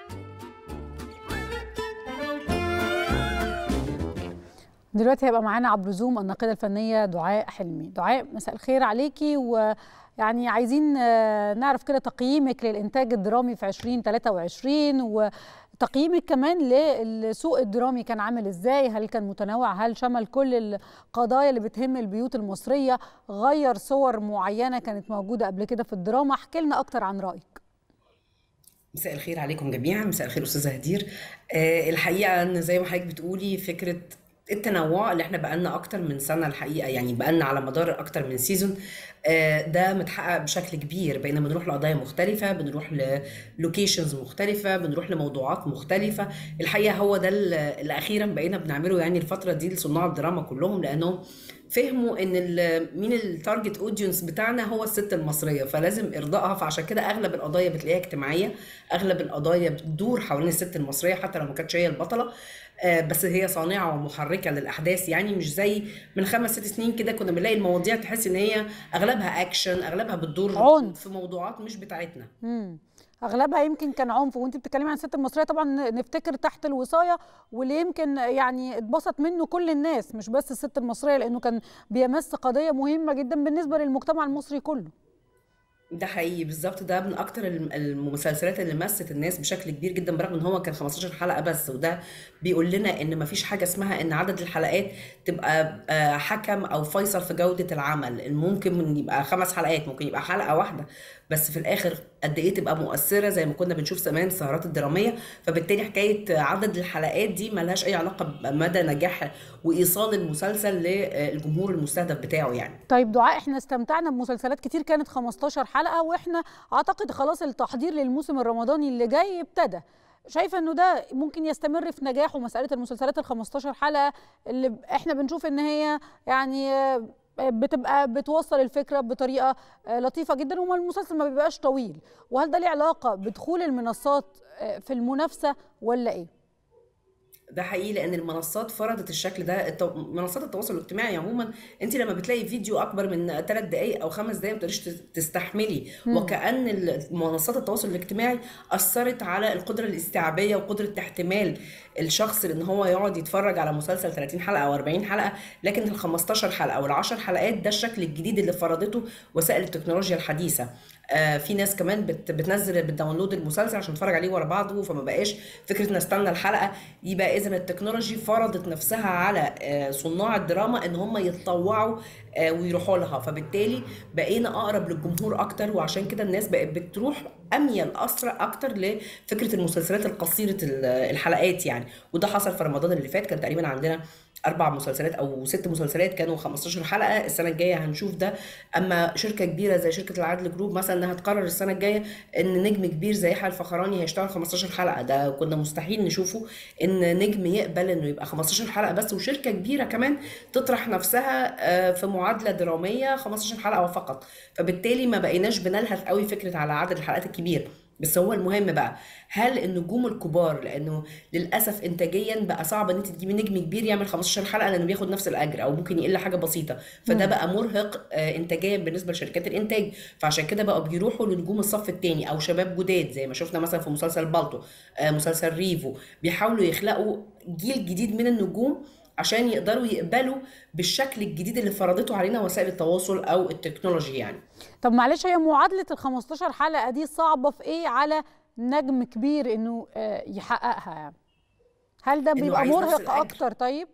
دلوقتي هيبقى معانا عبر زوم الناقده الفنيه دعاء حلمي دعاء مساء الخير عليكي ويعني عايزين آه، نعرف كده تقييمك للانتاج الدرامي في 2023 وتقييمك كمان للسوق الدرامي كان عامل ازاي هل كان متنوع هل شمل كل القضايا اللي بتهم البيوت المصريه غير صور معينه كانت موجوده قبل كده في الدراما احكي لنا اكتر عن رايك مساء الخير عليكم جميعا مساء الخير استاذه هدير أه الحقيقه ان زي ما حضرتك بتقولي فكره التنوع اللي احنا بقالنا اكتر من سنه الحقيقه يعني بقالنا على مدار اكتر من سيزون آه، ده متحقق بشكل كبير بقينا بنروح لقضايا مختلفه بنروح للوكيشنز مختلفه بنروح لموضوعات مختلفه الحقيقه هو ده اللي اللي اخيرا بقينا بنعمله يعني الفتره دي لصناع الدراما كلهم لانهم فهموا ان ال- مين التارجت اودينس بتاعنا هو الست المصريه فلازم ارضائها فعشان كده اغلب القضايا بتلاقيها اجتماعيه اغلب القضايا بتدور حوالين الست المصريه حتى لو ما كانتش هي البطله آه، بس هي صانعه ومحركه للاحداث يعني مش زي من خمس ست سنين كده كنا بنلاقي المواضيع تحس ان هي اغلبها اكشن اغلبها بتدور عنف. في موضوعات مش بتاعتنا مم. اغلبها يمكن كان عنف وانت بتتكلمي عن الست المصريه طبعا نفتكر تحت الوصايه واللي يمكن يعني اتبسط منه كل الناس مش بس الست المصريه لانه كان بيمس قضيه مهمه جدا بالنسبه للمجتمع المصري كله ده حقيقي بالظبط ده من اكتر الم- المسلسلات اللي مست الناس بشكل كبير جدا برغم ان هو كان 15 حلقة بس وده بيقول لنا ان مفيش حاجة اسمها ان عدد الحلقات تبقى آه، حكم او فيصل في جودة العمل ممكن يبقى خمس حلقات ممكن يبقى حلقة واحدة بس في الاخر قد ايه تبقى مؤثرة زي ما كنا بنشوف زمان السهرات الدرامية فبالتالي حكاية عدد الحلقات دي ملهاش اي علاقة بمدى نجاح وايصال المسلسل للجمهور المستهدف بتاعه يعني طيب دعاء احنا استمتعنا بمسلسلات كتير كانت 15 حلقة واحنا اعتقد خلاص التحضير للموسم الرمضاني اللي جاي ابتدى شايفة انه ده ممكن يستمر في نجاحه مسألة المسلسلات ال 15 حلقة اللي ب- احنا بنشوف ان هي يعني آه، بتبقى بتوصل الفكرة بطريقة آه، لطيفة جدا وما المسلسل ما بيبقاش طويل وهل ده ليه علاقة بدخول المنصات آه، في المنافسة ولا ايه؟ ده حقيقي لان المنصات فرضت الشكل ده التو... منصات التواصل الاجتماعي عموما انت لما بتلاقي فيديو اكبر من ثلاث دقائق او خمس دقائق ما تقدريش تس- تستحملي مم. وكأن ال- منصات التواصل الاجتماعي اثرت على القدره الاستيعابيه وقدره احتمال الشخص ان هو يقعد يتفرج على مسلسل 30 حلقه او 40 حلقه لكن ال 15 حلقه وال 10 حلقات ده الشكل الجديد اللي فرضته وسائل التكنولوجيا الحديثه آه في ناس كمان بت بتنزل بتداونلود المسلسل عشان تتفرج عليه ورا بعضه فما بقاش فكره ان استنى الحلقه يبقى اذا التكنولوجي فرضت نفسها على آه صناع الدراما ان هم يتطوعوا آه ويروحوا لها فبالتالي بقينا اقرب للجمهور اكتر وعشان كده الناس بقت بتروح اميل اسرع اكتر لفكره المسلسلات القصيره ال- الحلقات يعني وده حصل في رمضان اللي فات كان تقريبا عندنا اربع مسلسلات او ست مسلسلات كانوا 15 حلقه السنه الجايه هنشوف ده اما شركه كبيره زي شركه العدل جروب مثلا انها تقرر السنه الجايه ان نجم كبير زي يحيى الفخراني هيشتغل 15 حلقه ده كنا مستحيل نشوفه ان نجم يقبل انه يبقى 15 حلقه بس وشركه كبيره كمان تطرح نفسها آه، في معادله دراميه 15 حلقه فقط فبالتالي ما بقيناش بنلهث قوي فكره على عدد الحلقات الكبير بس هو المهم بقى هل النجوم الكبار لانه للاسف انتاجيا بقى صعب ان انت تجيبي نجم كبير يعمل 15 حلقه لانه بياخد نفس الاجر او ممكن يقل حاجه بسيطه فده مم. بقى مرهق آه، انتاجيا بالنسبه لشركات الانتاج فعشان كده بقوا بيروحوا لنجوم الصف الثاني او شباب جداد زي ما شفنا مثلا في مسلسل بالطو آه، مسلسل ريفو بيحاولوا يخلقوا جيل جديد من النجوم عشان يقدروا يقبلوا بالشكل الجديد اللي فرضته علينا وسائل التواصل او التكنولوجي يعني طب معلش هي معادلة ال 15 حلقة دي صعبة في ايه على نجم كبير انه آه، يحققها يعني هل ده إنه بيبقى عايز نفس مرهق الأجر. اكتر طيب؟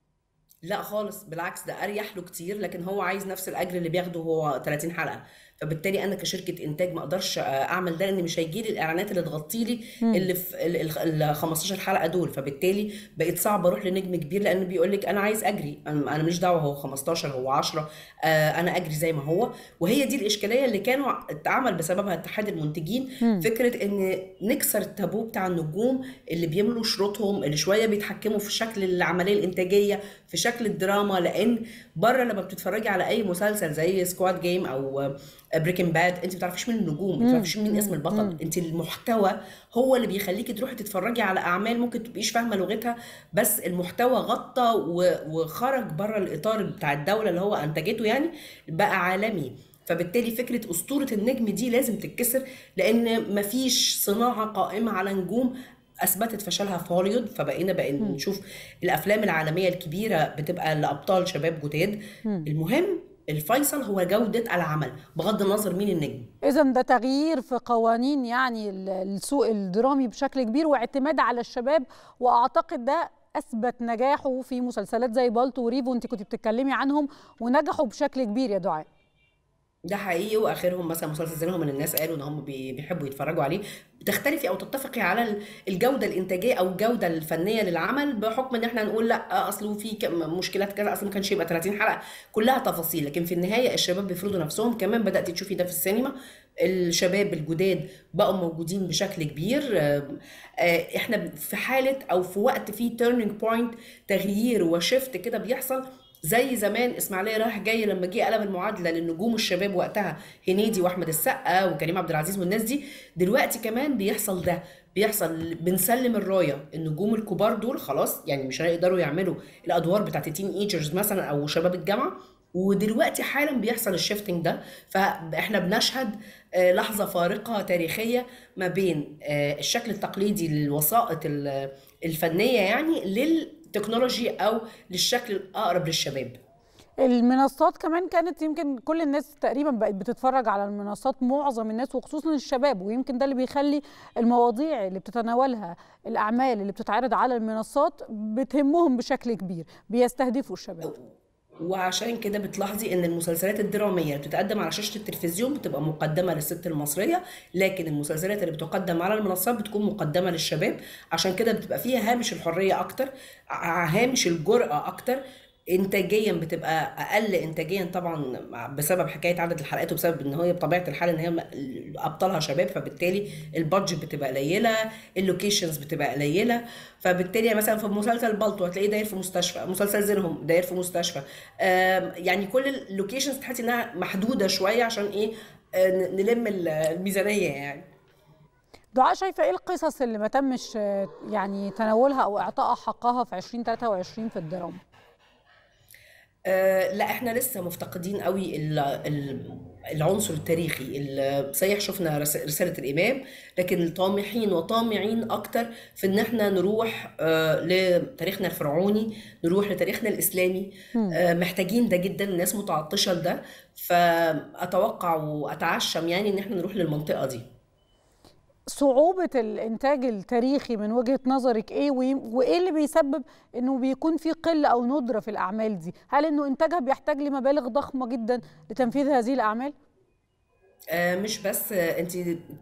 لا خالص بالعكس ده اريح له كتير لكن هو عايز نفس الاجر اللي بياخده هو 30 حلقه فبالتالي انا كشركه انتاج ما اقدرش آه، اعمل ده لان مش هيجي لي الاعلانات اللي تغطي لي مم. اللي في ال- ال ال 15 حلقه دول فبالتالي بقيت صعب اروح لنجم كبير لان بيقول لك انا عايز اجري انا أنا ماليش دعوه هو 15 هو 10 آه، انا اجري زي ما هو وهي دي الاشكاليه اللي كانوا اتعمل بسببها اتحاد المنتجين مم. فكره ان نكسر التابو بتاع النجوم اللي بيملوا شروطهم اللي شويه بيتحكموا في شكل العمليه الانتاجيه في شكل الدراما لان بره لما بتتفرجي على اي مسلسل زي سكواد جيم او بريكنج باد انت ما بتعرفيش مين النجوم انت ما مم. بتعرفيش مين اسم مم. البطل مم. انت المحتوى هو اللي بيخليكي تروحي تتفرجي على اعمال ممكن تبقيش فاهمه لغتها بس المحتوى غطى و- وخرج بره الاطار بتاع الدوله اللي هو انتجته يعني بقى عالمي فبالتالي فكره اسطوره النجم دي لازم تتكسر لان مفيش صناعه قائمه على نجوم اثبتت فشلها في هوليوود فبقينا بقى نشوف الافلام العالميه الكبيره بتبقى لابطال شباب جداد مم. المهم الفيصل هو جوده العمل بغض النظر مين النجم اذا ده تغيير في قوانين يعني ال- السوق الدرامي بشكل كبير واعتماد على الشباب واعتقد ده اثبت نجاحه في مسلسلات زي بالطو وريفو انت كنت بتتكلمي عنهم ونجحوا بشكل كبير يا دعاء ده حقيقي واخرهم مثلا مسلسل زينهم من الناس قالوا ان هم بي- بيحبوا يتفرجوا عليه بتختلفي او تتفقي على ال- الجوده الانتاجيه او الجوده الفنيه للعمل بحكم ان احنا نقول لا اصله في كم- مشكلات كذا اصل ما كانش يبقى 30 حلقه كلها تفاصيل لكن في النهايه الشباب بيفرضوا نفسهم كمان بدات تشوفي ده في السينما الشباب الجداد بقوا موجودين بشكل كبير آه، آه، احنا في حاله او في وقت في تيرنينج بوينت تغيير وشفت كده بيحصل زي زمان اسماعيليه رايح جاي لما جه قلب المعادله للنجوم الشباب وقتها هنيدي واحمد السقا وكريم عبد العزيز والناس دي دلوقتي كمان بيحصل ده بيحصل بنسلم الرايه النجوم الكبار دول خلاص يعني مش هيقدروا يعملوا الادوار بتاعت التين ايجرز مثلا او شباب الجامعه ودلوقتي حالا بيحصل الشيفتنج ده فاحنا بنشهد آه، لحظه فارقه تاريخيه ما بين آه، الشكل التقليدي للوسائط ال- الفنيه يعني للتكنولوجي او للشكل الاقرب للشباب المنصات كمان كانت يمكن كل الناس تقريبا بقت بتتفرج على المنصات معظم الناس وخصوصا الشباب ويمكن ده اللي بيخلي المواضيع اللي بتتناولها الاعمال اللي بتتعرض على المنصات بتهمهم بشكل كبير بيستهدفوا الشباب وعشان كده بتلاحظي ان المسلسلات الدراميه اللي بتتقدم على شاشه التلفزيون بتبقى مقدمه للست المصريه لكن المسلسلات اللي بتقدم على المنصات بتكون مقدمه للشباب عشان كده بتبقى فيها هامش الحريه اكتر ع- هامش الجرأه اكتر انتاجيا بتبقى اقل انتاجيا طبعا بسبب حكايه عدد الحلقات وبسبب ان هي بطبيعه الحال ان هي م- ابطالها شباب فبالتالي البادجت بتبقى قليله اللوكيشنز بتبقى قليله فبالتالي مثلا في مسلسل بالطو هتلاقيه داير في مستشفى مسلسل زينهم داير في مستشفى آم، يعني كل اللوكيشنز تحسي انها محدوده شويه عشان ايه آه، ن- نلم ال- الميزانيه يعني دعاء شايفه ايه القصص اللي ما تمش آه، يعني تناولها او اعطائها حقها في 2023 في الدراما آه، لا احنا لسه مفتقدين قوي ال- ال- العنصر التاريخي ال- صحيح شفنا رس- رسالة الإمام لكن طامحين وطامعين أكتر في إن احنا نروح آه، لتاريخنا الفرعوني نروح لتاريخنا الإسلامي آه، محتاجين ده جدا الناس متعطشة لده فأتوقع وأتعشم يعني إن احنا نروح للمنطقة دي صعوبة الإنتاج التاريخي من وجهة نظرك إيه وي- وإيه اللي بيسبب إنه بيكون في قلة أو ندرة في الأعمال دي؟ هل إنه إنتاجها بيحتاج لمبالغ ضخمة جدا لتنفيذ هذه الأعمال؟ آه، مش بس آه، انت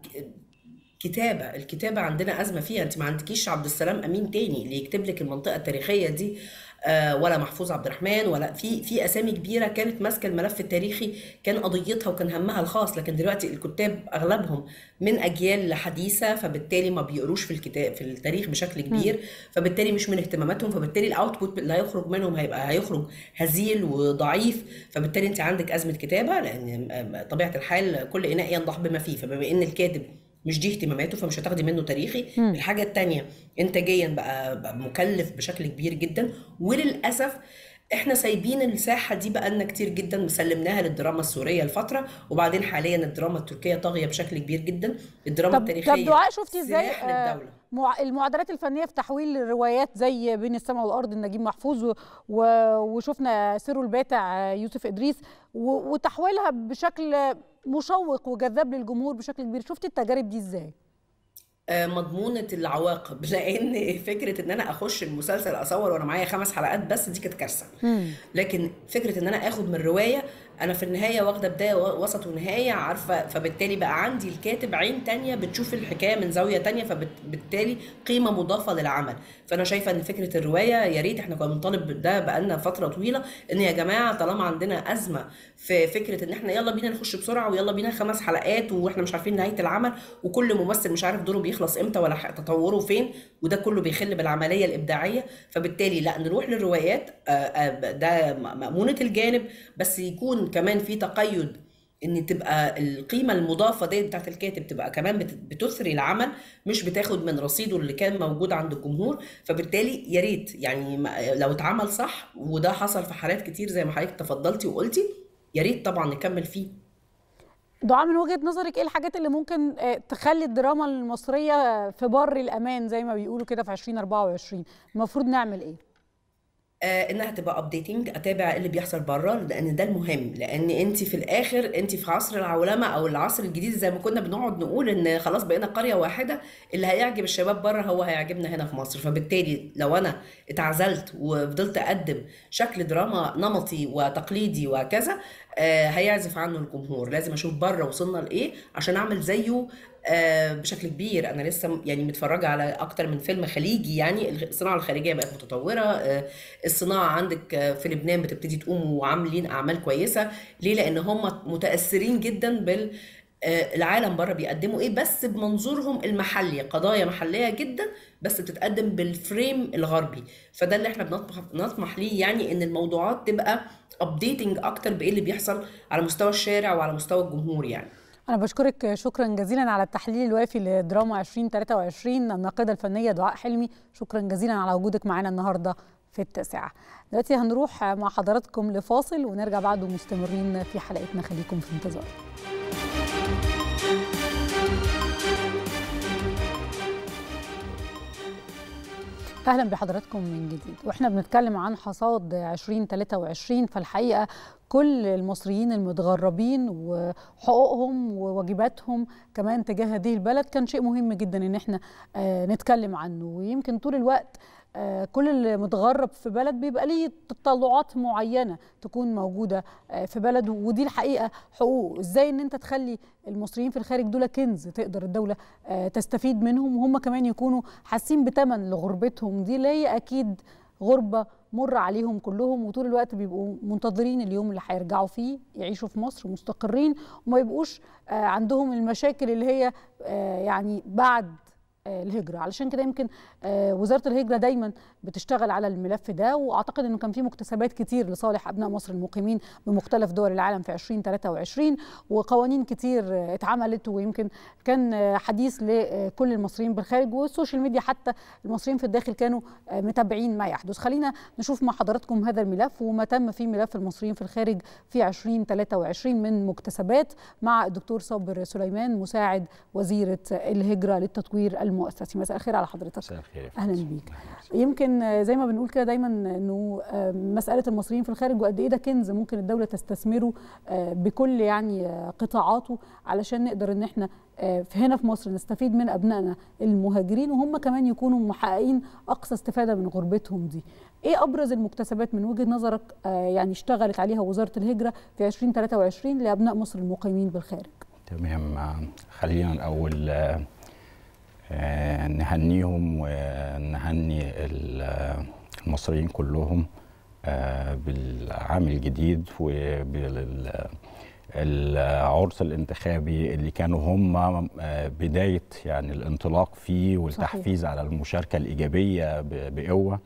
كتابة الكتابة عندنا أزمة فيها أنت ما عندكيش عبد السلام أمين تاني اللي يكتب لك المنطقة التاريخية دي آه، ولا محفوظ عبد الرحمن ولا في في أسامي كبيرة كانت ماسكة الملف التاريخي كان قضيتها وكان همها الخاص لكن دلوقتي الكتاب أغلبهم من أجيال حديثة فبالتالي ما بيقروش في الكتاب في التاريخ بشكل كبير فبالتالي مش من اهتماماتهم فبالتالي الأوتبوت اللي هيخرج منهم هيبقى هيخرج هزيل وضعيف فبالتالي أنت عندك أزمة كتابة لأن آه، طبيعة الحال كل إناء ينضح بما فيه فبما إن الكاتب مش دي اهتماماته فمش هتاخدي منه تاريخي مم. الحاجة التانية انتاجيا بقى, بقى مكلف بشكل كبير جدا وللأسف احنا سايبين الساحة دي بقالنا كتير جدا مسلمناها للدراما السورية لفترة وبعدين حاليا الدراما التركية طاغية بشكل كبير جدا الدراما طب التاريخية طب دعاء شفتي ازاي سلاح آه، للدولة مع- المعادلات الفنيه في تحويل الروايات زي بين السماء والارض النجيب محفوظ و- و... وشفنا سيرو الباتع آه، يوسف ادريس و... وتحويلها بشكل مشوق وجذاب للجمهور بشكل كبير شفتي التجارب دي ازاي آه، مضمونة العواقب لأن فكرة إن أنا أخش المسلسل أصور وأنا معايا خمس حلقات بس دي كانت كارثة لكن فكره ان انا اخد من روايه انا في النهايه واخده بدايه ووسط ونهايه عارفه فبالتالي بقى عندي الكاتب عين تانية بتشوف الحكايه من زاويه تانية فبالتالي قيمه مضافه للعمل فانا شايفه ان فكره الروايه يا ريت احنا كنا بنطالب ده بقالنا فتره طويله ان يا جماعه طالما عندنا ازمه في فكره ان احنا يلا بينا نخش بسرعه ويلا بينا خمس حلقات واحنا مش عارفين نهايه العمل وكل ممثل مش عارف دوره بيخلص امتى ولا ح- تطوره فين وده كله بيخل بالعمليه الابداعيه فبالتالي لا نروح للروايات آه، آه، ده م- مأمونة الجانب بس يكون كمان في تقيد ان تبقى القيمه المضافه دي بتاعت الكاتب تبقى كمان بت- بتثري العمل مش بتاخد من رصيده اللي كان موجود عند الجمهور فبالتالي يا ريت يعني ما- لو اتعمل صح وده حصل في حالات كتير زي ما حضرتك تفضلتي وقلتي يا ريت طبعا نكمل فيه دعاء من وجهة نظرك ايه الحاجات اللي ممكن آه، تخلي الدراما المصرية في بر الأمان زي ما بيقولوا كده في 2024 المفروض نعمل ايه؟ آه انها تبقى ابديتنج اتابع اللي بيحصل بره لان ده المهم لان انت في الاخر انت في عصر العولمه او العصر الجديد زي ما كنا بنقعد نقول ان خلاص بقينا قريه واحده اللي هيعجب الشباب بره هو هيعجبنا هنا في مصر فبالتالي لو انا اتعزلت وفضلت اقدم شكل دراما نمطي وتقليدي وكذا آه هيعزف عنه الجمهور لازم اشوف بره وصلنا لايه عشان اعمل زيه آه، بشكل كبير انا لسه م- يعني متفرجه على اكتر من فيلم خليجي يعني الصناعه الخارجيه بقت متطوره آه، الصناعه عندك آه، في لبنان بتبتدي تقوم وعاملين اعمال كويسه ليه لان هم متاثرين جدا بال آه، العالم بره بيقدموا ايه بس بمنظورهم المحلي قضايا محليه جدا بس بتتقدم بالفريم الغربي فده اللي احنا بنطمح بنطمح ليه يعني ان الموضوعات تبقى ابديتنج اكتر بايه اللي بيحصل على مستوى الشارع وعلى مستوى الجمهور يعني أنا بشكرك شكرا جزيلا على التحليل الوافي لدراما 2023 الناقدة الفنية دعاء حلمي شكرا جزيلا على وجودك معنا النهاردة في التاسعة دلوقتي هنروح مع حضراتكم لفاصل ونرجع بعده مستمرين في حلقتنا خليكم في انتظار اهلا بحضراتكم من جديد واحنا بنتكلم عن حصاد 2023 فالحقيقه كل المصريين المتغربين وحقوقهم وواجباتهم كمان تجاه هذه البلد كان شيء مهم جدا ان احنا آه نتكلم عنه ويمكن طول الوقت آه كل اللي متغرب في بلد بيبقى ليه تطلعات معينه تكون موجوده آه في بلده ودي الحقيقه حقوق ازاي ان انت تخلي المصريين في الخارج دول كنز تقدر الدوله تستفيد منهم وهم كمان يكونوا حاسين بثمن لغربتهم دي اللي هي اكيد غربه مر عليهم كلهم وطول الوقت بيبقوا منتظرين اليوم اللي هيرجعوا فيه يعيشوا في مصر مستقرين وما يبقوش عندهم المشاكل اللي هي يعني بعد الهجرة علشان كده يمكن وزارة الهجرة دايما بتشتغل على الملف ده وأعتقد أنه كان في مكتسبات كتير لصالح أبناء مصر المقيمين بمختلف دول العالم في 2023 وقوانين كتير اتعملت ويمكن كان حديث لكل المصريين بالخارج والسوشيال ميديا حتى المصريين في الداخل كانوا متابعين ما يحدث خلينا نشوف مع حضراتكم هذا الملف وما تم في ملف المصريين في الخارج في 2023 من مكتسبات مع الدكتور صابر سليمان مساعد وزيرة الهجرة للتطوير المؤسسي مساء الخير على حضرتك مساء الخير اهلا بيك يمكن زي ما بنقول كده دايما انه مساله المصريين في الخارج وقد ايه ده كنز ممكن الدوله تستثمره بكل يعني قطاعاته علشان نقدر ان احنا هنا في مصر نستفيد من ابنائنا المهاجرين وهم كمان يكونوا محققين اقصى استفاده من غربتهم دي ايه ابرز المكتسبات من وجهه نظرك يعني اشتغلت عليها وزاره الهجره في 2023 لابناء مصر المقيمين بالخارج تمام خلينا الاول نهنيهم ونهني المصريين كلهم بالعام الجديد وبالعرس الانتخابي اللي كانوا هم بداية يعني الانطلاق فيه والتحفيز صحيح. على المشاركة الإيجابية بقوة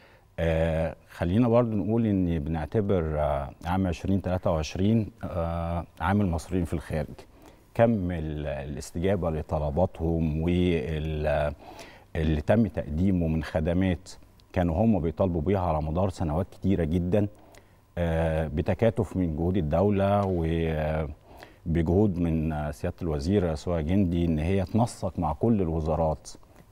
خلينا برضو نقول ان بنعتبر عام 2023 عام المصريين في الخارج كم الاستجابه لطلباتهم واللي تم تقديمه من خدمات كانوا هم بيطالبوا بيها على مدار سنوات كتيره جدا بتكاتف من جهود الدوله وبجهود من سياده الوزير سواء جندي ان هي تنسق مع كل الوزارات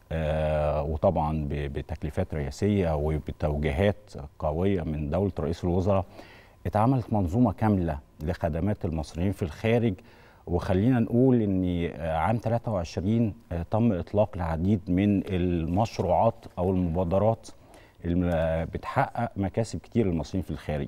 وطبعا بتكليفات رئاسيه وبتوجيهات قويه من دوله رئيس الوزراء اتعملت منظومه كامله لخدمات المصريين في الخارج وخلينا نقول ان عام 23 تم اطلاق العديد من المشروعات او المبادرات اللي بتحقق مكاسب كتير للمصريين في الخارج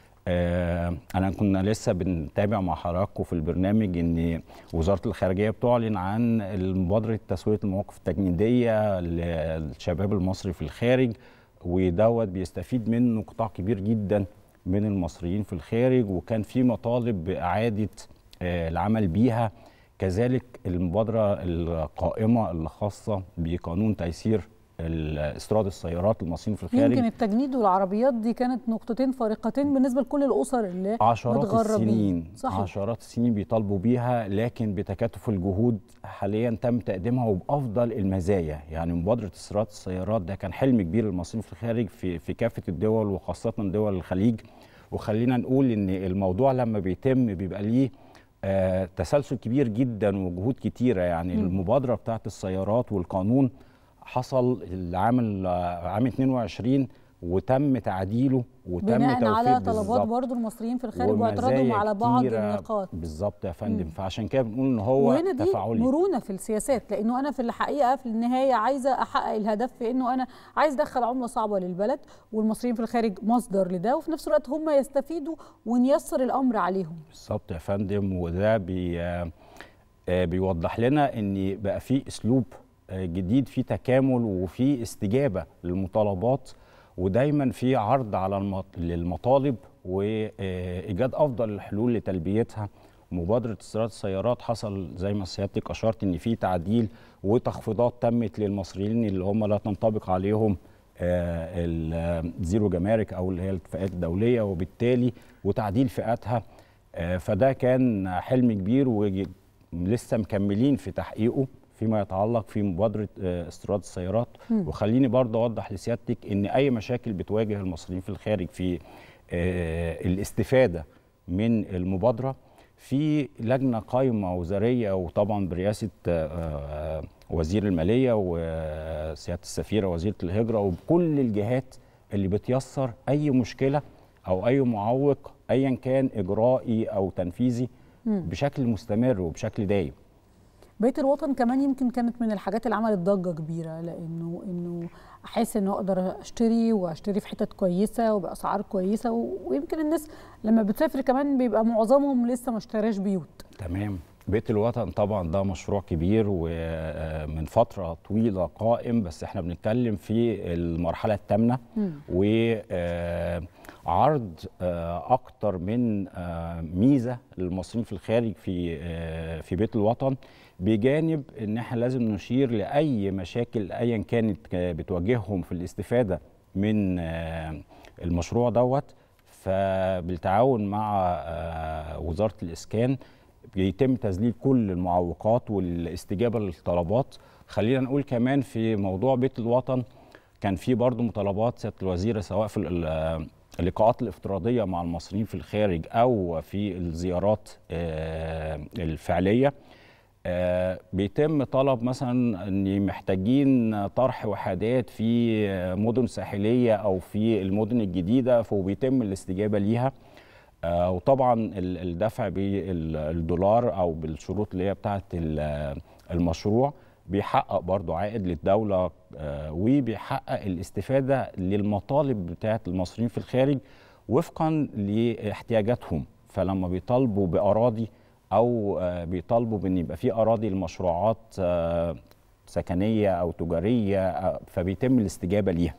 انا كنا لسه بنتابع مع حضراتكم في البرنامج ان وزاره الخارجيه بتعلن عن مبادره تسويه المواقف التجنيديه للشباب المصري في الخارج ودوت بيستفيد منه قطاع كبير جدا من المصريين في الخارج وكان في مطالب باعاده العمل بيها كذلك المبادرة القائمة اللي خاصة بقانون تيسير استيراد السيارات المصريين في الخارج يمكن التجنيد والعربيات دي كانت نقطتين فارقتين بالنسبه لكل الاسر اللي عشرات متغربين السنين صحيح. عشرات السنين بيطالبوا بيها لكن بتكاتف الجهود حاليا تم تقديمها وبافضل المزايا يعني مبادره استيراد السيارات ده كان حلم كبير للمصريين في الخارج في في كافه الدول وخاصه دول الخليج وخلينا نقول ان الموضوع لما بيتم بيبقى ليه آه تسلسل كبير جدا وجهود كتيره يعني م. المبادره بتاعت السيارات والقانون حصل العام عام 22 وتم تعديله وتم بناء على طلبات برضو المصريين في الخارج واعتراضهم على بعض النقاط بالظبط يا فندم فعشان كده بنقول ان هو وهنا دي تفاعلي مرونه في السياسات لانه انا في الحقيقه في النهايه عايزه احقق الهدف في انه انا عايز ادخل عمله صعبه للبلد والمصريين في الخارج مصدر لده وفي نفس الوقت هم يستفيدوا ونيسر الامر عليهم بالظبط يا فندم وده بي بيوضح لنا ان بقى في اسلوب جديد في تكامل وفي استجابه للمطالبات ودايما في عرض على المطالب وايجاد افضل الحلول لتلبيتها مبادره استيراد السيارات حصل زي ما سيادتك اشرت ان في تعديل وتخفيضات تمت للمصريين اللي هم لا تنطبق عليهم الزيرو جمارك او اللي هي الاتفاقات الدوليه وبالتالي وتعديل فئاتها فده كان حلم كبير ولسه مكملين في تحقيقه فيما يتعلق في مبادره استيراد السيارات م. وخليني برضه اوضح لسيادتك ان اي مشاكل بتواجه المصريين في الخارج في الاستفاده من المبادره في لجنه قائمه وزاريه وطبعا برئاسه وزير الماليه بسياده السفيره وزيره الهجره وبكل الجهات اللي بتيسر اي مشكله او اي معوق ايا كان اجرائي او تنفيذي مم. بشكل مستمر وبشكل دايم بيت الوطن كمان يمكن كانت من الحاجات اللي عملت ضجه كبيره لانه انه احس انه اقدر اشتري واشتري في حتت كويسه وباسعار كويسه و- ويمكن الناس لما بتسافر كمان بيبقى معظمهم لسه ما اشتراش بيوت تمام بيت الوطن طبعا ده مشروع كبير ومن فتره طويله قائم بس احنا بنتكلم في المرحله الثامنه وعرض اكتر من آه، ميزه للمصريين في الخارج في آه، في بيت الوطن بجانب ان احنا لازم نشير لاي مشاكل ايا كانت آه، بتواجههم في الاستفاده من آه، المشروع دوت فبالتعاون مع آه، وزاره الاسكان بيتم تذليل كل المعوقات والاستجابه للطلبات خلينا نقول كمان في موضوع بيت الوطن كان في برضو مطالبات سياده الوزيره سواء في ال- اللقاءات الافتراضيه مع المصريين في الخارج او في الزيارات آه، الفعليه آه، بيتم طلب مثلا ان محتاجين طرح وحدات في مدن ساحليه او في المدن الجديده فبيتم الاستجابه ليها آه، وطبعا ال- الدفع بالدولار او بالشروط اللي هي بتاعه ال- المشروع بيحقق برضو عائد للدولة آه، وبيحقق الاستفادة للمطالب بتاعة المصريين في الخارج وفقا لاحتياجاتهم فلما بيطالبوا بأراضي أو آه، بيطالبوا بأن يبقى في أراضي لمشروعات آه، سكنية أو تجارية آه، فبيتم الاستجابة ليها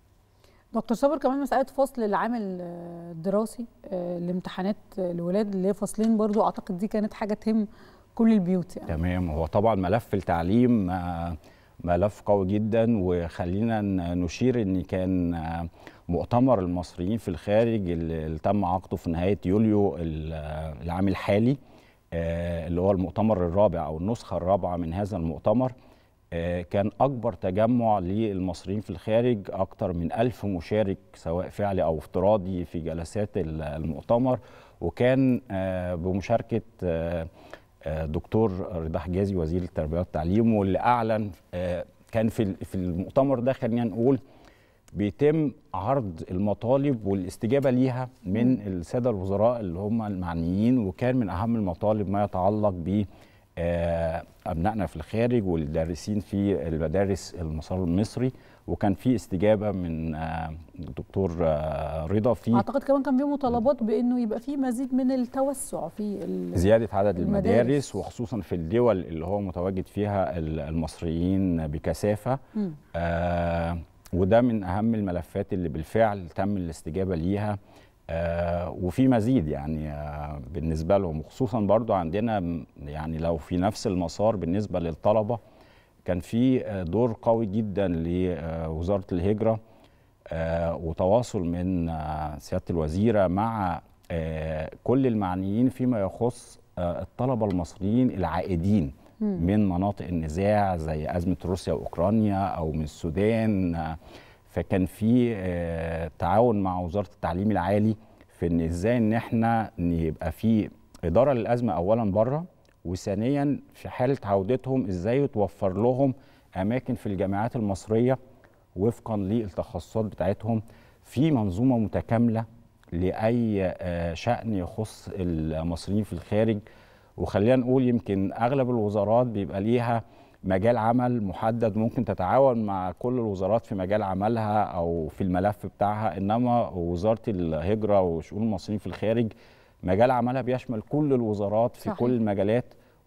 دكتور صابر كمان مساله فصل العام الدراسي آه، لامتحانات الولاد اللي هي فصلين برضو اعتقد دي كانت حاجه تهم كل البيوت يعني تمام هو طبعا ملف التعليم آه، ملف قوي جدا وخلينا ن- نشير ان كان آه، مؤتمر المصريين في الخارج اللي اللي تم عقده في نهايه يوليو ال- آه، العام الحالي آه، اللي هو المؤتمر الرابع او النسخه الرابعه من هذا المؤتمر آه، كان اكبر تجمع للمصريين في الخارج اكثر من ألف مشارك سواء فعلي او افتراضي في جلسات ال- المؤتمر وكان آه، بمشاركه آه، آه، دكتور رضا حجازي وزير التربيه والتعليم واللي اعلن آه، كان في ال- في المؤتمر ده خلينا نقول بيتم عرض المطالب والاستجابه ليها من الساده الوزراء اللي هم المعنيين وكان من اهم المطالب ما يتعلق ب آه، ابنائنا في الخارج والدارسين في المدارس المسار المصري وكان في استجابه من آه، الدكتور آه، رضا في اعتقد كمان كان في مطالبات بانه يبقى في مزيد من التوسع في ال- زيادة عدد المدارس. المدارس وخصوصا في الدول اللي هو متواجد فيها ال- المصريين بكثافة مم. آه وده من أهم الملفات اللي بالفعل تم الاستجابة ليها آه وفي مزيد يعني آه بالنسبة لهم وخصوصا برضو عندنا م- يعني لو في نفس المسار بالنسبة للطلبة كان في آه، دور قوي جدا لوزارة الهجرة آه، وتواصل من آه، سياده الوزيره مع آه، كل المعنيين فيما يخص آه، الطلبه المصريين العائدين مم. من مناطق النزاع زي ازمه روسيا واوكرانيا او من السودان آه، فكان في آه، تعاون مع وزاره التعليم العالي في ان ازاي ان احنا يبقى في اداره للازمه اولا بره وثانيا في حاله عودتهم ازاي يتوفر لهم اماكن في الجامعات المصريه وفقا للتخصصات بتاعتهم في منظومه متكامله لاي آه، شان يخص المصريين في الخارج وخلينا نقول يمكن اغلب الوزارات بيبقى ليها مجال عمل محدد ممكن تتعاون مع كل الوزارات في مجال عملها او في الملف بتاعها انما وزاره الهجره وشؤون المصريين في الخارج مجال عملها بيشمل كل الوزارات في صحيح. كل المجالات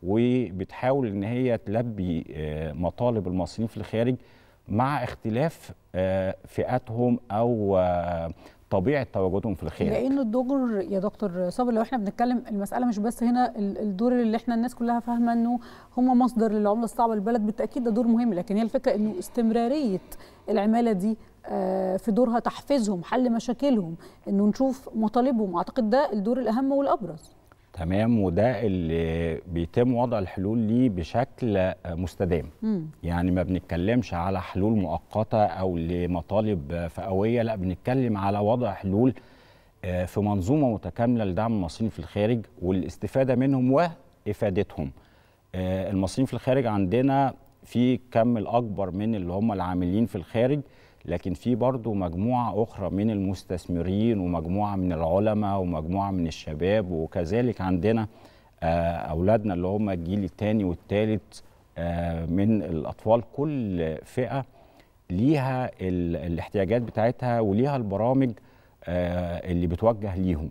وبتحاول ان هي تلبي آه، مطالب المصريين في الخارج مع اختلاف آه، فئاتهم او آه، طبيعه تواجدهم في الخارج لانه الدور يا دكتور صابر لو احنا بنتكلم المساله مش بس هنا ال- الدور اللي احنا الناس كلها فاهمه انه هم مصدر للعمله الصعبه للبلد بالتاكيد ده دور مهم لكن هي الفكره انه استمراريه العماله دي آه، في دورها تحفيزهم حل مشاكلهم انه نشوف مطالبهم اعتقد ده الدور الاهم والابرز تمام وده اللي بيتم وضع الحلول ليه بشكل آه، مستدام مم. يعني ما بنتكلمش على حلول مؤقتة أو لمطالب فئوية لا بنتكلم على وضع حلول آه، في منظومة متكاملة لدعم المصريين في الخارج والاستفادة منهم وإفادتهم آه، المصريين في الخارج عندنا في كم الاكبر من اللي هم العاملين في الخارج لكن في برضو مجموعه اخرى من المستثمرين ومجموعه من العلماء ومجموعه من الشباب وكذلك عندنا آه، اولادنا اللي هم الجيل الثاني والثالث من الاطفال كل فئه ليها ال- الاحتياجات بتاعتها وليها البرامج آه، اللي بتوجه ليهم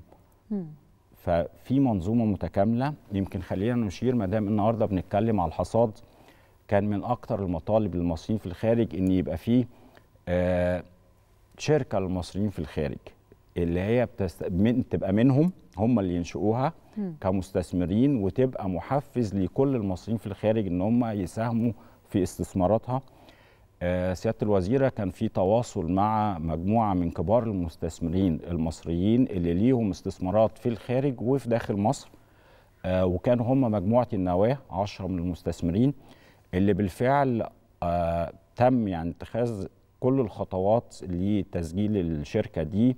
ففي منظومه متكامله يمكن خلينا نشير ما دام النهارده بنتكلم على الحصاد كان من اكتر المطالب للمصريين في الخارج ان يبقى فيه آه، شركه للمصريين في الخارج اللي هي بتست... من... تبقى منهم هم اللي ينشئوها مم. كمستثمرين وتبقى محفز لكل المصريين في الخارج ان هم يساهموا في استثماراتها آه، سياده الوزيره كان في تواصل مع مجموعه من كبار المستثمرين المصريين اللي ليهم استثمارات في الخارج وفي داخل مصر آه، وكانوا هم مجموعه النواه 10 من المستثمرين اللي بالفعل آه، تم يعني اتخاذ كل الخطوات لتسجيل الشركه دي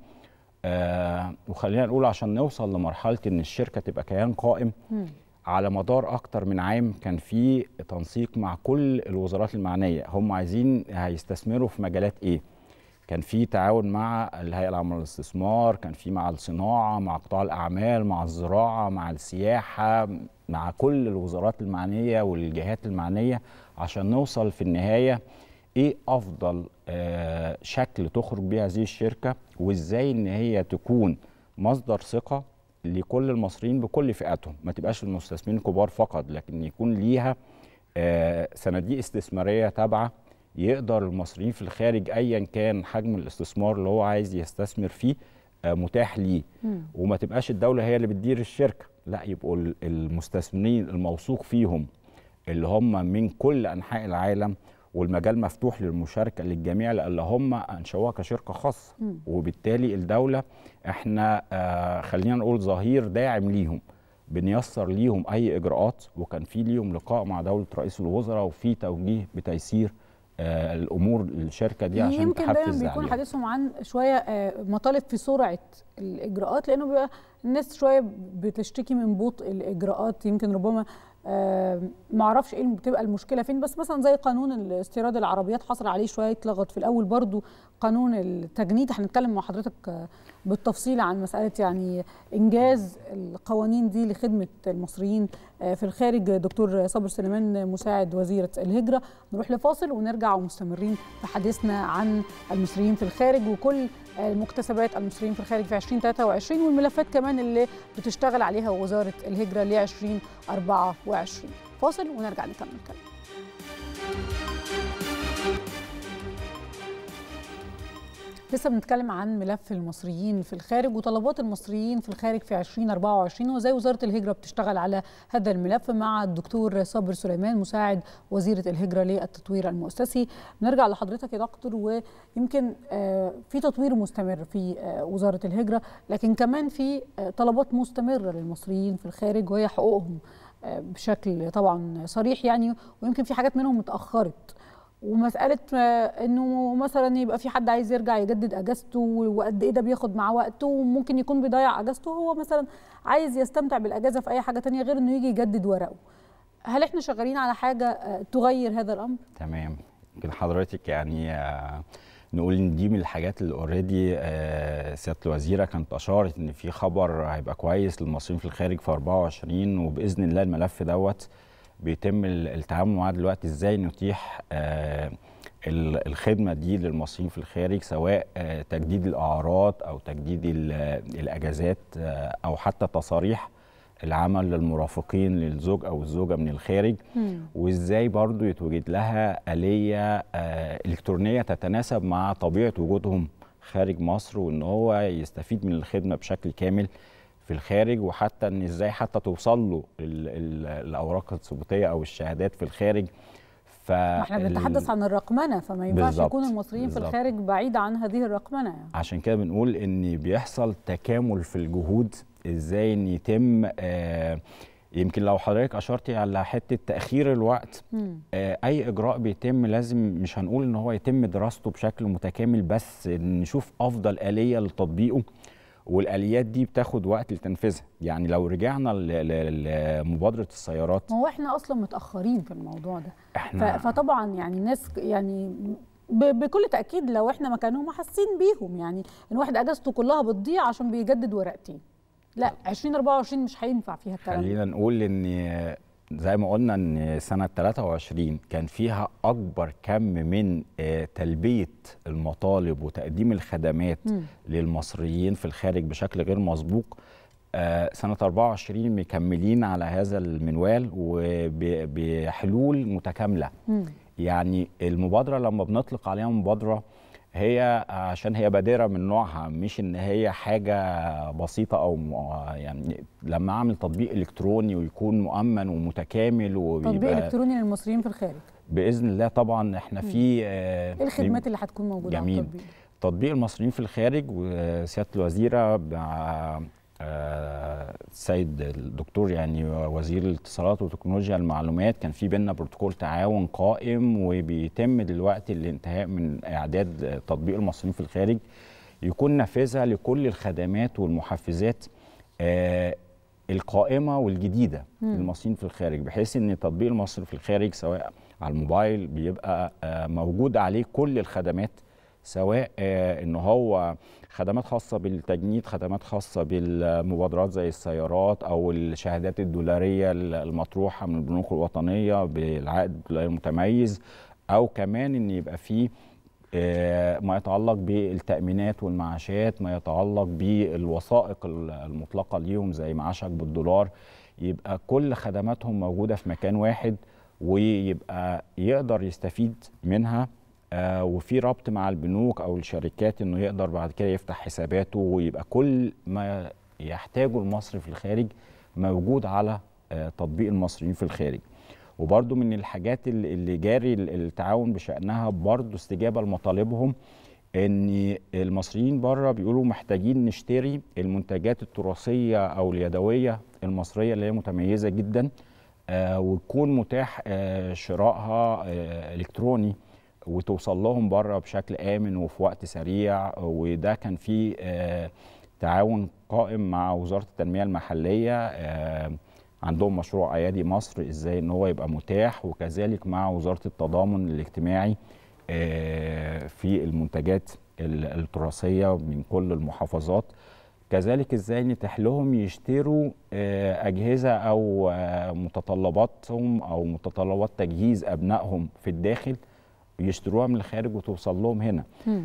آه، وخلينا نقول عشان نوصل لمرحله ان الشركه تبقى كيان قائم على مدار اكتر من عام كان في تنسيق مع كل الوزارات المعنيه هم عايزين هيستثمروا في مجالات ايه كان في تعاون مع الهيئه العامه للاستثمار كان في مع الصناعه مع قطاع الاعمال مع الزراعه مع السياحه مع كل الوزارات المعنيه والجهات المعنيه عشان نوصل في النهايه ايه افضل آه شكل تخرج بيه هذه الشركه وازاي ان هي تكون مصدر ثقه لكل المصريين بكل فئاتهم ما تبقاش المستثمرين كبار فقط لكن يكون ليها آه صناديق استثماريه تابعه يقدر المصريين في الخارج ايا كان حجم الاستثمار اللي هو عايز يستثمر فيه آه متاح ليه وما تبقاش الدوله هي اللي بتدير الشركه لا يبقوا ال- المستثمرين الموثوق فيهم اللي هم من كل انحاء العالم والمجال مفتوح للمشاركه للجميع لان هم انشأوها كشركه خاصه مم. وبالتالي الدوله احنا آه خلينا نقول ظهير داعم ليهم بنيسر ليهم اي اجراءات وكان في ليهم لقاء مع دوله رئيس الوزراء وفي توجيه بتيسير آه الامور للشركه دي عشان يمكن دايما تحفز بيكون عليها حديثهم عن شويه آه، مطالب في سرعه الاجراءات لانه بيبقى الناس شويه بتشتكي من بطء الاجراءات يمكن ربما آه، ما اعرفش ايه بتبقى المشكله فين بس مثلا زي قانون استيراد العربيات حصل عليه شويه اتلغط في الاول برضو قانون التجنيد هنتكلم مع حضرتك آه، بالتفصيل عن مساله يعني انجاز القوانين دي لخدمه المصريين آه، في الخارج دكتور صابر سليمان مساعد وزيره الهجره نروح لفاصل ونرجع ومستمرين في حديثنا عن المصريين في الخارج وكل آه، مكتسبات المصريين في الخارج في 2023 والملفات كمان اللي بتشتغل عليها وزاره الهجره ل 2024 فاصل ونرجع نكمل كلام لسه بنتكلم عن ملف المصريين في الخارج وطلبات المصريين في الخارج في 2024 وازاي وزاره الهجره بتشتغل على هذا الملف مع الدكتور صابر سليمان مساعد وزيره الهجره للتطوير المؤسسي نرجع لحضرتك يا دكتور ويمكن آه، في تطوير مستمر في آه، وزاره الهجره لكن كمان في آه، طلبات مستمره للمصريين في الخارج وهي حقوقهم آه، بشكل طبعا صريح يعني ويمكن في حاجات منهم اتاخرت ومساله آه، انه مثلا يبقى في حد عايز يرجع يجدد اجازته وقد ايه ده بياخد معاه وقته وممكن يكون بيضيع اجازته هو مثلا عايز يستمتع بالاجازه في اي حاجه تانية غير انه يجي يجدد ورقه هل احنا شغالين على حاجه آه، تغير هذا الامر تمام يمكن حضرتك يعني آه، نقول ان دي من الحاجات اللي اوريدي سياده الوزيره كانت اشارت ان في خبر هيبقى كويس للمصريين في الخارج في 24 وباذن الله الملف دوت بيتم ال- التعامل معاه دلوقتي ازاي نتيح آه، ال- الخدمه دي للمصريين في الخارج سواء آه، تجديد الاعارات او تجديد ال- الاجازات آه، او حتى تصاريح العمل للمرافقين للزوج او الزوجه من الخارج وازاي برضو يتوجد لها آلية آه، إلكترونية تتناسب مع طبيعة وجودهم خارج مصر وان هو يستفيد من الخدمة بشكل كامل في الخارج وحتى ان ازاي حتى توصل له ال- ال- الاوراق الثبوتيه او الشهادات في الخارج ف ما احنا بنتحدث عن الرقمنه فما ينفعش بالظبط، يكون المصريين في بالظبط. الخارج بعيد عن هذه الرقمنه يعني. عشان كده بنقول ان بيحصل تكامل في الجهود ازاي ان يتم آه يمكن لو حضرتك اشرتي على حته تاخير الوقت مم. آه اي اجراء بيتم لازم مش هنقول ان هو يتم دراسته بشكل متكامل بس نشوف افضل اليه لتطبيقه والاليات دي بتاخد وقت لتنفيذها يعني لو رجعنا ل- ل- لمبادره السيارات ما هو احنا اصلا متاخرين في الموضوع ده احنا ف- فطبعا يعني الناس يعني ب- بكل تاكيد لو احنا مكانهم حاسين بيهم يعني ان واحد اجازته كلها بتضيع عشان بيجدد ورقتين لا 2024 مش هينفع فيها الكلام ده خلينا نقول ان زي ما قلنا ان سنه 23 كان فيها اكبر كم من آه، تلبيه المطالب وتقديم الخدمات مم. للمصريين في الخارج بشكل غير مسبوق آه، سنه 24 مكملين على هذا المنوال وبحلول متكامله يعني المبادره لما بنطلق عليها مبادره هي عشان هي بادره من نوعها مش ان هي حاجه بسيطه او م- يعني لما اعمل تطبيق الكتروني ويكون مؤمن ومتكامل تطبيق وبيبقى الكتروني للمصريين في الخارج باذن الله طبعا احنا في آه، ايه الخدمات اللي هتكون موجوده على جميل التطبيق تطبيق المصريين في الخارج وسياده الوزيره مع آه، السيد الدكتور يعني وزير الاتصالات وتكنولوجيا المعلومات كان في بينا بروتوكول تعاون قائم وبيتم دلوقتي الانتهاء من اعداد تطبيق المصريين في الخارج يكون نافذه لكل الخدمات والمحفزات آه، القائمه والجديده مم. للمصريين في الخارج بحيث ان تطبيق المصري في الخارج سواء على الموبايل بيبقى آه، موجود عليه كل الخدمات سواء آه، ان هو خدمات خاصه بالتجنيد خدمات خاصه بالمبادرات زي السيارات او الشهادات الدولاريه المطروحه من البنوك الوطنيه بالعائد الدولاري المتميز او كمان ان يبقى فيه آه، ما يتعلق بالتأمينات والمعاشات ما يتعلق بالوثائق المطلقة ليهم زي معاشك بالدولار يبقى كل خدماتهم موجودة في مكان واحد ويبقى يقدر يستفيد منها آه، وفي ربط مع البنوك أو الشركات إنه يقدر بعد كده يفتح حساباته ويبقى كل ما يحتاجه المصري في الخارج موجود على آه، تطبيق المصريين في الخارج وبرضو من الحاجات اللي اللي جاري التعاون بشأنها برضو استجابة لمطالبهم ان المصريين بره بيقولوا محتاجين نشتري المنتجات التراثية او اليدوية المصرية اللي هي متميزة جدا آه ويكون متاح آه شرائها آه الكتروني وتوصل لهم بره بشكل امن وفي وقت سريع وده كان فيه آه تعاون قائم مع وزاره التنميه المحليه آه عندهم مشروع ايادي مصر ازاي ان هو يبقى متاح وكذلك مع وزاره التضامن الاجتماعي آه في المنتجات ال- التراثيه من كل المحافظات كذلك ازاي نتيح لهم يشتروا آه، اجهزه او آه، متطلباتهم او متطلبات تجهيز ابنائهم في الداخل يشتروها من الخارج وتوصل لهم هنا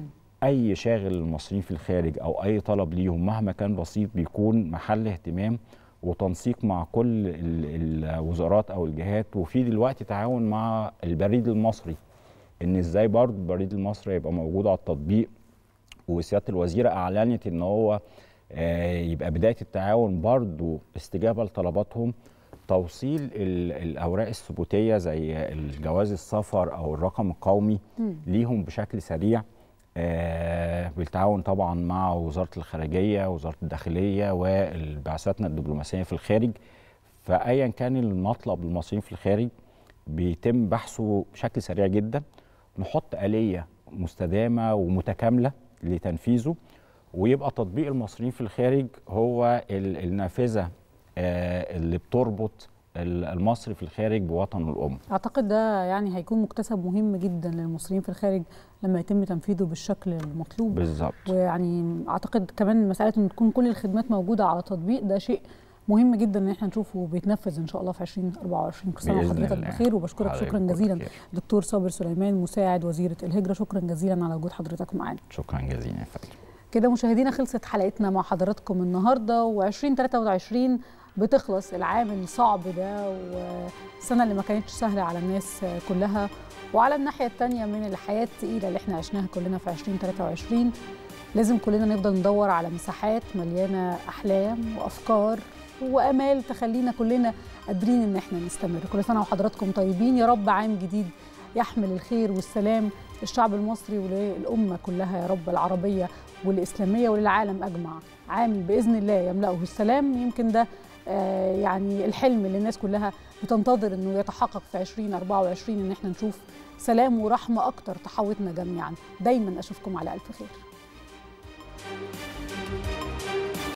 اي شاغل المصريين في الخارج او اي طلب ليهم مهما كان بسيط بيكون محل اهتمام وتنسيق مع كل ال- الوزارات او الجهات وفي دلوقتي تعاون مع البريد المصري ان ازاي برضه البريد المصري يبقى موجود على التطبيق وسياده الوزيره اعلنت ان هو آه، يبقى بدايه التعاون برضه استجابه لطلباتهم توصيل ال- الاوراق الثبوتيه زي الجواز السفر او الرقم القومي مم. ليهم بشكل سريع آه، بالتعاون طبعا مع وزاره الخارجيه وزاره الداخليه والبعثاتنا الدبلوماسيه في الخارج فايا كان المطلب للمصريين في الخارج بيتم بحثه بشكل سريع جدا نحط آلية مستدامة ومتكاملة لتنفيذه ويبقى تطبيق المصريين في الخارج هو ال- النافذة آه، اللي بتربط ال- المصري في الخارج بوطنه الأم اعتقد ده يعني هيكون مكتسب مهم جدا للمصريين في الخارج لما يتم تنفيذه بالشكل المطلوب بالظبط ويعني اعتقد كمان مساله ان تكون كل الخدمات موجوده على تطبيق ده شيء مهم جدا ان احنا نشوفه بيتنفذ ان شاء الله في 2024 كل سنه بإذن وحضرتك الله. بخير وبشكرك حضرتك شكرا بكل جزيلا خير. دكتور صابر سليمان مساعد وزيره الهجره شكرا جزيلا على وجود حضرتك معانا شكرا جزيلا يا فندم كده مشاهدينا خلصت حلقتنا مع حضراتكم النهارده و2023 بتخلص العام الصعب ده والسنه اللي ما كانتش سهله على الناس كلها وعلى الناحيه الثانيه من الحياه الثقيله اللي احنا عشناها كلنا في 2023 لازم كلنا نفضل ندور على مساحات مليانه احلام وافكار وامال تخلينا كلنا قادرين ان احنا نستمر كل سنه وحضراتكم طيبين يا رب عام جديد يحمل الخير والسلام للشعب المصري وللامه كلها يا رب العربيه والاسلاميه وللعالم اجمع عام باذن الله يملاه السلام يمكن ده آه، يعني الحلم اللي الناس كلها بتنتظر انه يتحقق في 2024 ان احنا نشوف سلام ورحمه اكتر تحوطنا جميعا دايما اشوفكم على الف خير